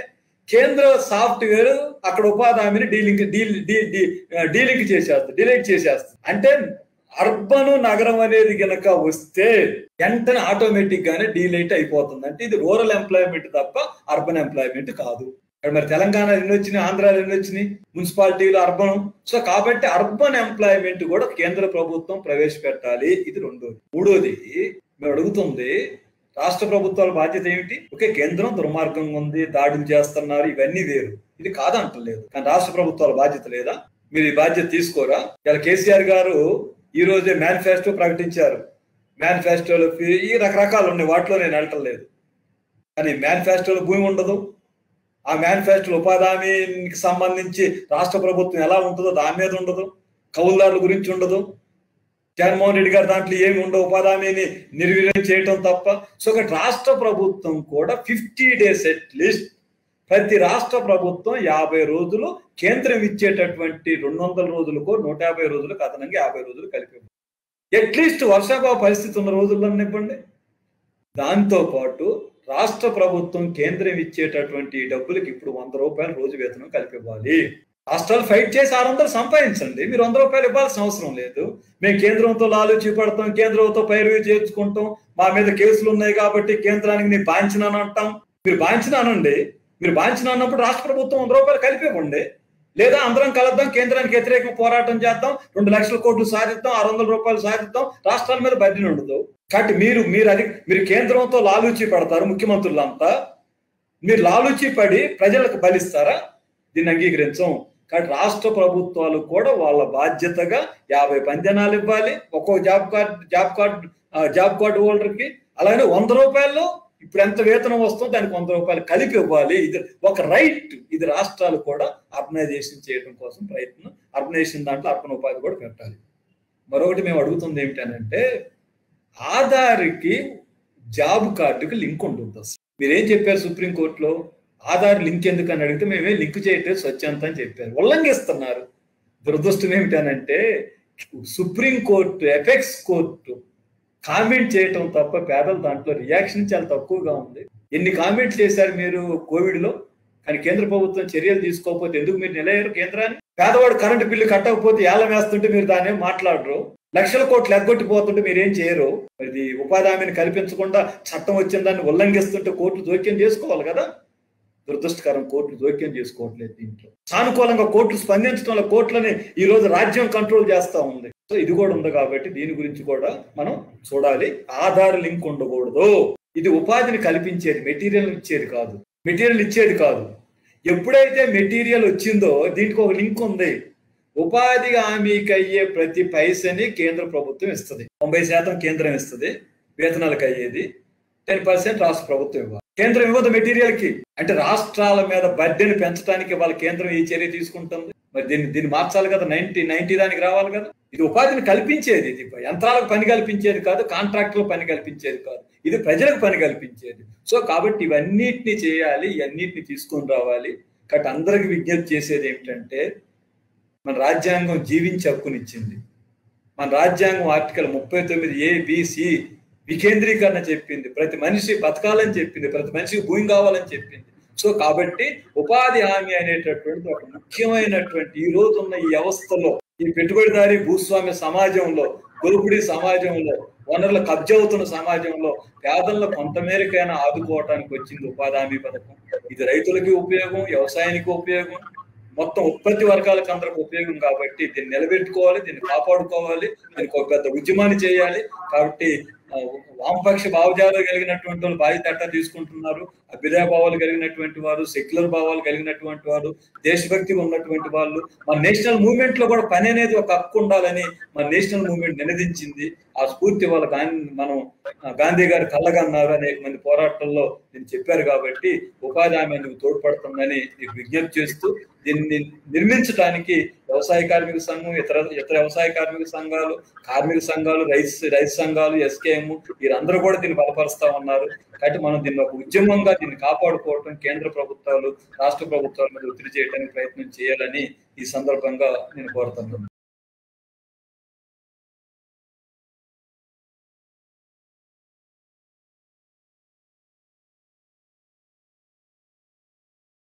కేంద్ర సాఫ్ట్వేర్ అక్కడ ఉపాధి హామీని delink deal de- de- delink చేసేస్తుంది డిలీట్ చేసేస్తుంది అంటే అర్బన్ నగరం అనేది గనక వస్తే వెంటనే ఆటోమేటిక్ గానే డీలైట్ అయిపోతుంది అంటే ఇది రూరల్ ఎంప్లాయ్మెంట్ తప్ప అర్బన్ ఎంప్లాయ్మెంట్ కాదు ఇక్కడ మరి తెలంగాణ ఎన్ని వచ్చినాయి ఆంధ్రాలో ఎన్ని వచ్చినాయి మున్సిపాలిటీలు అర్బన్ సో కాబట్టి అర్బన్ ఎంప్లాయ్మెంట్ కూడా కేంద్ర ప్రభుత్వం ప్రవేశపెట్టాలి ఇది రెండోది మూడోది మేము అడుగుతుంది రాష్ట్ర ప్రభుత్వాల బాధ్యత ఏమిటి ఓకే కేంద్రం దుర్మార్గంగా ఉంది దాడులు చేస్తున్నారు ఇవన్నీ వేరు ఇది కాదంటలేదు కానీ రాష్ట్ర ప్రభుత్వాల బాధ్యత లేదా మీరు ఈ బాధ్యత తీసుకోరా ఇలా కేసీఆర్ గారు ఈ రోజే మేనిఫెస్టో ప్రకటించారు మేనిఫెస్టోలో ఫీ- ఈ రకరకాలు ఉన్నాయి వాటిలో నేను వెళ్ళటం లేదు కానీ మేనిఫెస్టోలో భూమి ఉండదు ఆ మేనిఫెస్టోలో ఉపాధి హామీకి సంబంధించి రాష్ట్ర ప్రభుత్వం ఎలా ఉంటుందో దాని మీద ఉండదు కౌలుదారుల గురించి ఉండదు జగన్మోహన్ రెడ్డి గారు దాంట్లో ఏమి ఉండవు ఉపాధి హామీని నిర్వీర్యం చేయటం తప్ప సో ఒక రాష్ట్ర ప్రభుత్వం కూడా ఫిఫ్టీ డేస్ అట్లీస్ట్ ప్రతి రాష్ట్ర ప్రభుత్వం యాభై రోజులు కేంద్రం ఇచ్చేటటువంటి రెండు వందల రోజులకో నూట యాభై రోజులకు అదనంగా యాభై రోజులు కలిపి అట్లీస్ట్ వర్షాభావ పరిస్థితి ఉన్న రోజుల్లో ఇవ్వండి దాంతో పాటు రాష్ట్ర ప్రభుత్వం కేంద్రం ఇచ్చేటటువంటి డబ్బులకి ఇప్పుడు వంద రూపాయలు రోజు వేతనం కలిపివ్వాలి రాష్ట్రాలు ఫైట్ చేసి ఆరు వందలు సంపాదించండి మీరు వంద రూపాయలు ఇవ్వాల్సిన అవసరం లేదు మేము కేంద్రంతో లాలూచి పడతాం కేంద్రంతో పైరు చేర్చుకుంటాం మా మీద కేసులు ఉన్నాయి కాబట్టి కేంద్రానికి నేను బాంచినాను అంటాం మీరు బాంచినానండి మీరు బాంచిన అన్నప్పుడు రాష్ట్ర ప్రభుత్వం వంద రూపాయలు కలిపివ్వండి లేదా అందరం కలుద్దాం కేంద్రానికి వ్యతిరేకంగా పోరాటం చేద్దాం రెండు లక్షల కోట్లు సాధిద్దాం ఆరు వందల రూపాయలు సాధిద్దాం రాష్ట్రాల మీద బడ్డీ ఉండదు కాబట్టి మీరు మీరు అది మీరు కేంద్రంతో లాలూచి పడతారు ముఖ్యమంత్రులంతా మీరు లాలూచి పడి ప్రజలకు బలిస్తారా దీన్ని అంగీకరించం కాబట్టి రాష్ట్ర ప్రభుత్వాలు కూడా వాళ్ళ బాధ్యతగా యాభై పంజనాలు ఇవ్వాలి ఒక్కో job card job card job card హోల్డర్కి అలాగే వంద రూపాయల్లో ఇప్పుడు ఎంత వేతనం వస్తుందో దానికి వంద రూపాయలు కలిపి ఇవ్వాలి ఇది ఒక రైట్ ఇది రాష్ట్రాలు కూడా అర్బనైజేషన్ చేయడం కోసం ప్రయత్నం అర్బనైజేషన్ దాంట్లో అర్పణ ఉపాధి కూడా పెట్టాలి మరొకటి మేము అడుగుతుంది ఏమిటనంటే ఆధార్కి జాబ్ కార్డుకి లింక్ ఉంటుంది అసలు మీరేం చెప్పారు సుప్రీంకోర్టులో ఆధార్ లింక్ ఎందుకు అని అడిగితే మేమే లింక్ చేయట్లేదు స్వచ్ఛంత అని చెప్పారు ఉల్లంఘిస్తున్నారు దురదృష్టం ఏమిటనంటే సుప్రీంకోర్టు ఎఫెక్స్ కోర్టు కామెంట్ చేయటం తప్ప పేదల దాంట్లో రియాక్షన్ చాలా తక్కువగా ఉంది ఎన్ని కామెంట్లు చేశారు మీరు కోవిడ్ లో కానీ కేంద్ర ప్రభుత్వం చర్యలు తీసుకోకపోతే ఎందుకు మీరు నిలయ్యారు కేంద్రాన్ని పేదవాడు కరెంటు బిల్లు కట్టకపోతే ఏళ్ళ వేస్తుంటే మీరు దాన్ని మాట్లాడరు లక్షల కోట్లు ఎగ్గొట్టిపోతుంటే మీరేం చేయరు మరి ఉపాధి హామీని కల్పించకుండా చట్టం వచ్చిన దాన్ని ఉల్లంఘిస్తుంటే కోర్టు జోక్యం చేసుకోవాలి కదా దురదృష్టకరం కోర్టులు జోక్యం చేసుకోవట్లేదు దీంట్లో సానుకూలంగా కోర్టులు స్పందించడం వల్ల కోర్టులని ఈ రోజు రాజ్యం కంట్రోల్ చేస్తా ఉంది సో ఇది కూడా ఉంది కాబట్టి దీని గురించి కూడా మనం చూడాలి ఆధార్ లింక్ ఉండకూడదు ఇది ఉపాధిని కల్పించేది మెటీరియల్ ఇచ్చేది కాదు మెటీరియల్ ఇచ్చేది కాదు ఎప్పుడైతే మెటీరియల్ వచ్చిందో దీనికి ఒక లింక్ ఉంది ఉపాధి హామీకి అయ్యే ప్రతి పైసని కేంద్ర ప్రభుత్వం ఇస్తుంది తొంభై శాతం కేంద్రం ఇస్తుంది వేతనాలకు అయ్యేది టెన్ పర్సెంట్ రాష్ట్ర ప్రభుత్వం ఇవ్వాలి కేంద్రం ఇవ్వదు మెటీరియల్ కి అంటే రాష్ట్రాల మీద బడ్డెని పెంచడానికి వాళ్ళ కేంద్రం ఈ చర్య తీసుకుంటుంది మరి దీన్ని దీన్ని మార్చాలి కదా నైన్టీ నైన్టీ దానికి రావాలి కదా ఇది ఉపాధిని కల్పించేది ఇది యంత్రాలకు పని కల్పించేది కాదు కాంట్రాక్టులకు పని కల్పించేది కాదు ఇది ప్రజలకు పని కల్పించేది సో కాబట్టి ఇవన్నిటిని చేయాలి ఇవన్నిటిని తీసుకొని రావాలి కాబట్టి అందరికి విజ్ఞప్తి చేసేది ఏమిటంటే మన రాజ్యాంగం జీవించి హక్కునిచ్చింది మన రాజ్యాంగం ఆర్టికల్ ముప్పై తొమ్మిది ఏ బిసి వికేంద్రీకరణ చెప్పింది ప్రతి మనిషి బతకాలని చెప్పింది ప్రతి మనిషికి భూమి కావాలని చెప్పింది సో కాబట్టి ఉపాధి హామీ అనేటటువంటి ఒక ముఖ్యమైనటువంటి ఈ రోజు ఉన్న ఈ వ్యవస్థలో ఈ పెట్టుబడిదారి భూస్వామ్య సమాజంలో దోపిడీ సమాజంలో వనరులు కబ్జా అవుతున్న సమాజంలో పేదలను కొంతమేరకైనా ఆదుకోవటానికి వచ్చింది ఉపాధి హామీ పథకం ఇది రైతులకి ఉపయోగం వ్యవసాయానికి ఉపయోగం మొత్తం ఉత్పత్తి వర్గాలకు అందరికి ఉపయోగం కాబట్టి దీన్ని నిలబెట్టుకోవాలి దీన్ని కాపాడుకోవాలి దీనికి ఒక పెద్ద ఉద్యమాన్ని చేయాలి కాబట్టి వామపక్ష భావజాలు కలిగినటువంటి వాళ్ళు బాధ్యత ఎట్టా తీసుకుంటున్నారు అభ్యుదయ భావాలు కలిగినటువంటి వారు సెక్యులర్ భావాలు కలిగినటువంటి వారు దేశభక్తి ఉన్నటువంటి వాళ్ళు మన నేషనల్ మూవ్మెంట్ లో కూడా పని అనేది ఒక హక్కు ఉండాలని మన నేషనల్ మూవ్మెంట్ నినదించింది ఆ స్ఫూర్తి వాళ్ళ మనం గాంధీ గారు కళ్ళగన్నారు అనేక మంది పోరాటంలో నేను చెప్పారు కాబట్టి ఉపాధి హామీ అందుకు తోడ్పడుతుందని మీకు విజ్ఞప్తి చేస్తూ దీన్ని నిర్మించడానికి వ్యవసాయ కార్మిక సంఘం ఇతర ఇతర వ్యవసాయ కార్మిక సంఘాలు కార్మిక సంఘాలు రైతు రైతు సంఘాలు ఎస్కేఎం వీరందరూ కూడా దీన్ని బలపరుస్తా ఉన్నారు కాబట్టి మనం దీన్ని ఒక ఉద్యమంగా దీన్ని కాపాడుకోవటం కేంద్ర ప్రభుత్వాలు రాష్ట్ర ప్రభుత్వాల మీద ఒత్తిడి చేయడానికి ప్రయత్నం చేయాలని ఈ సందర్భంగా నేను కోరుతున్నాను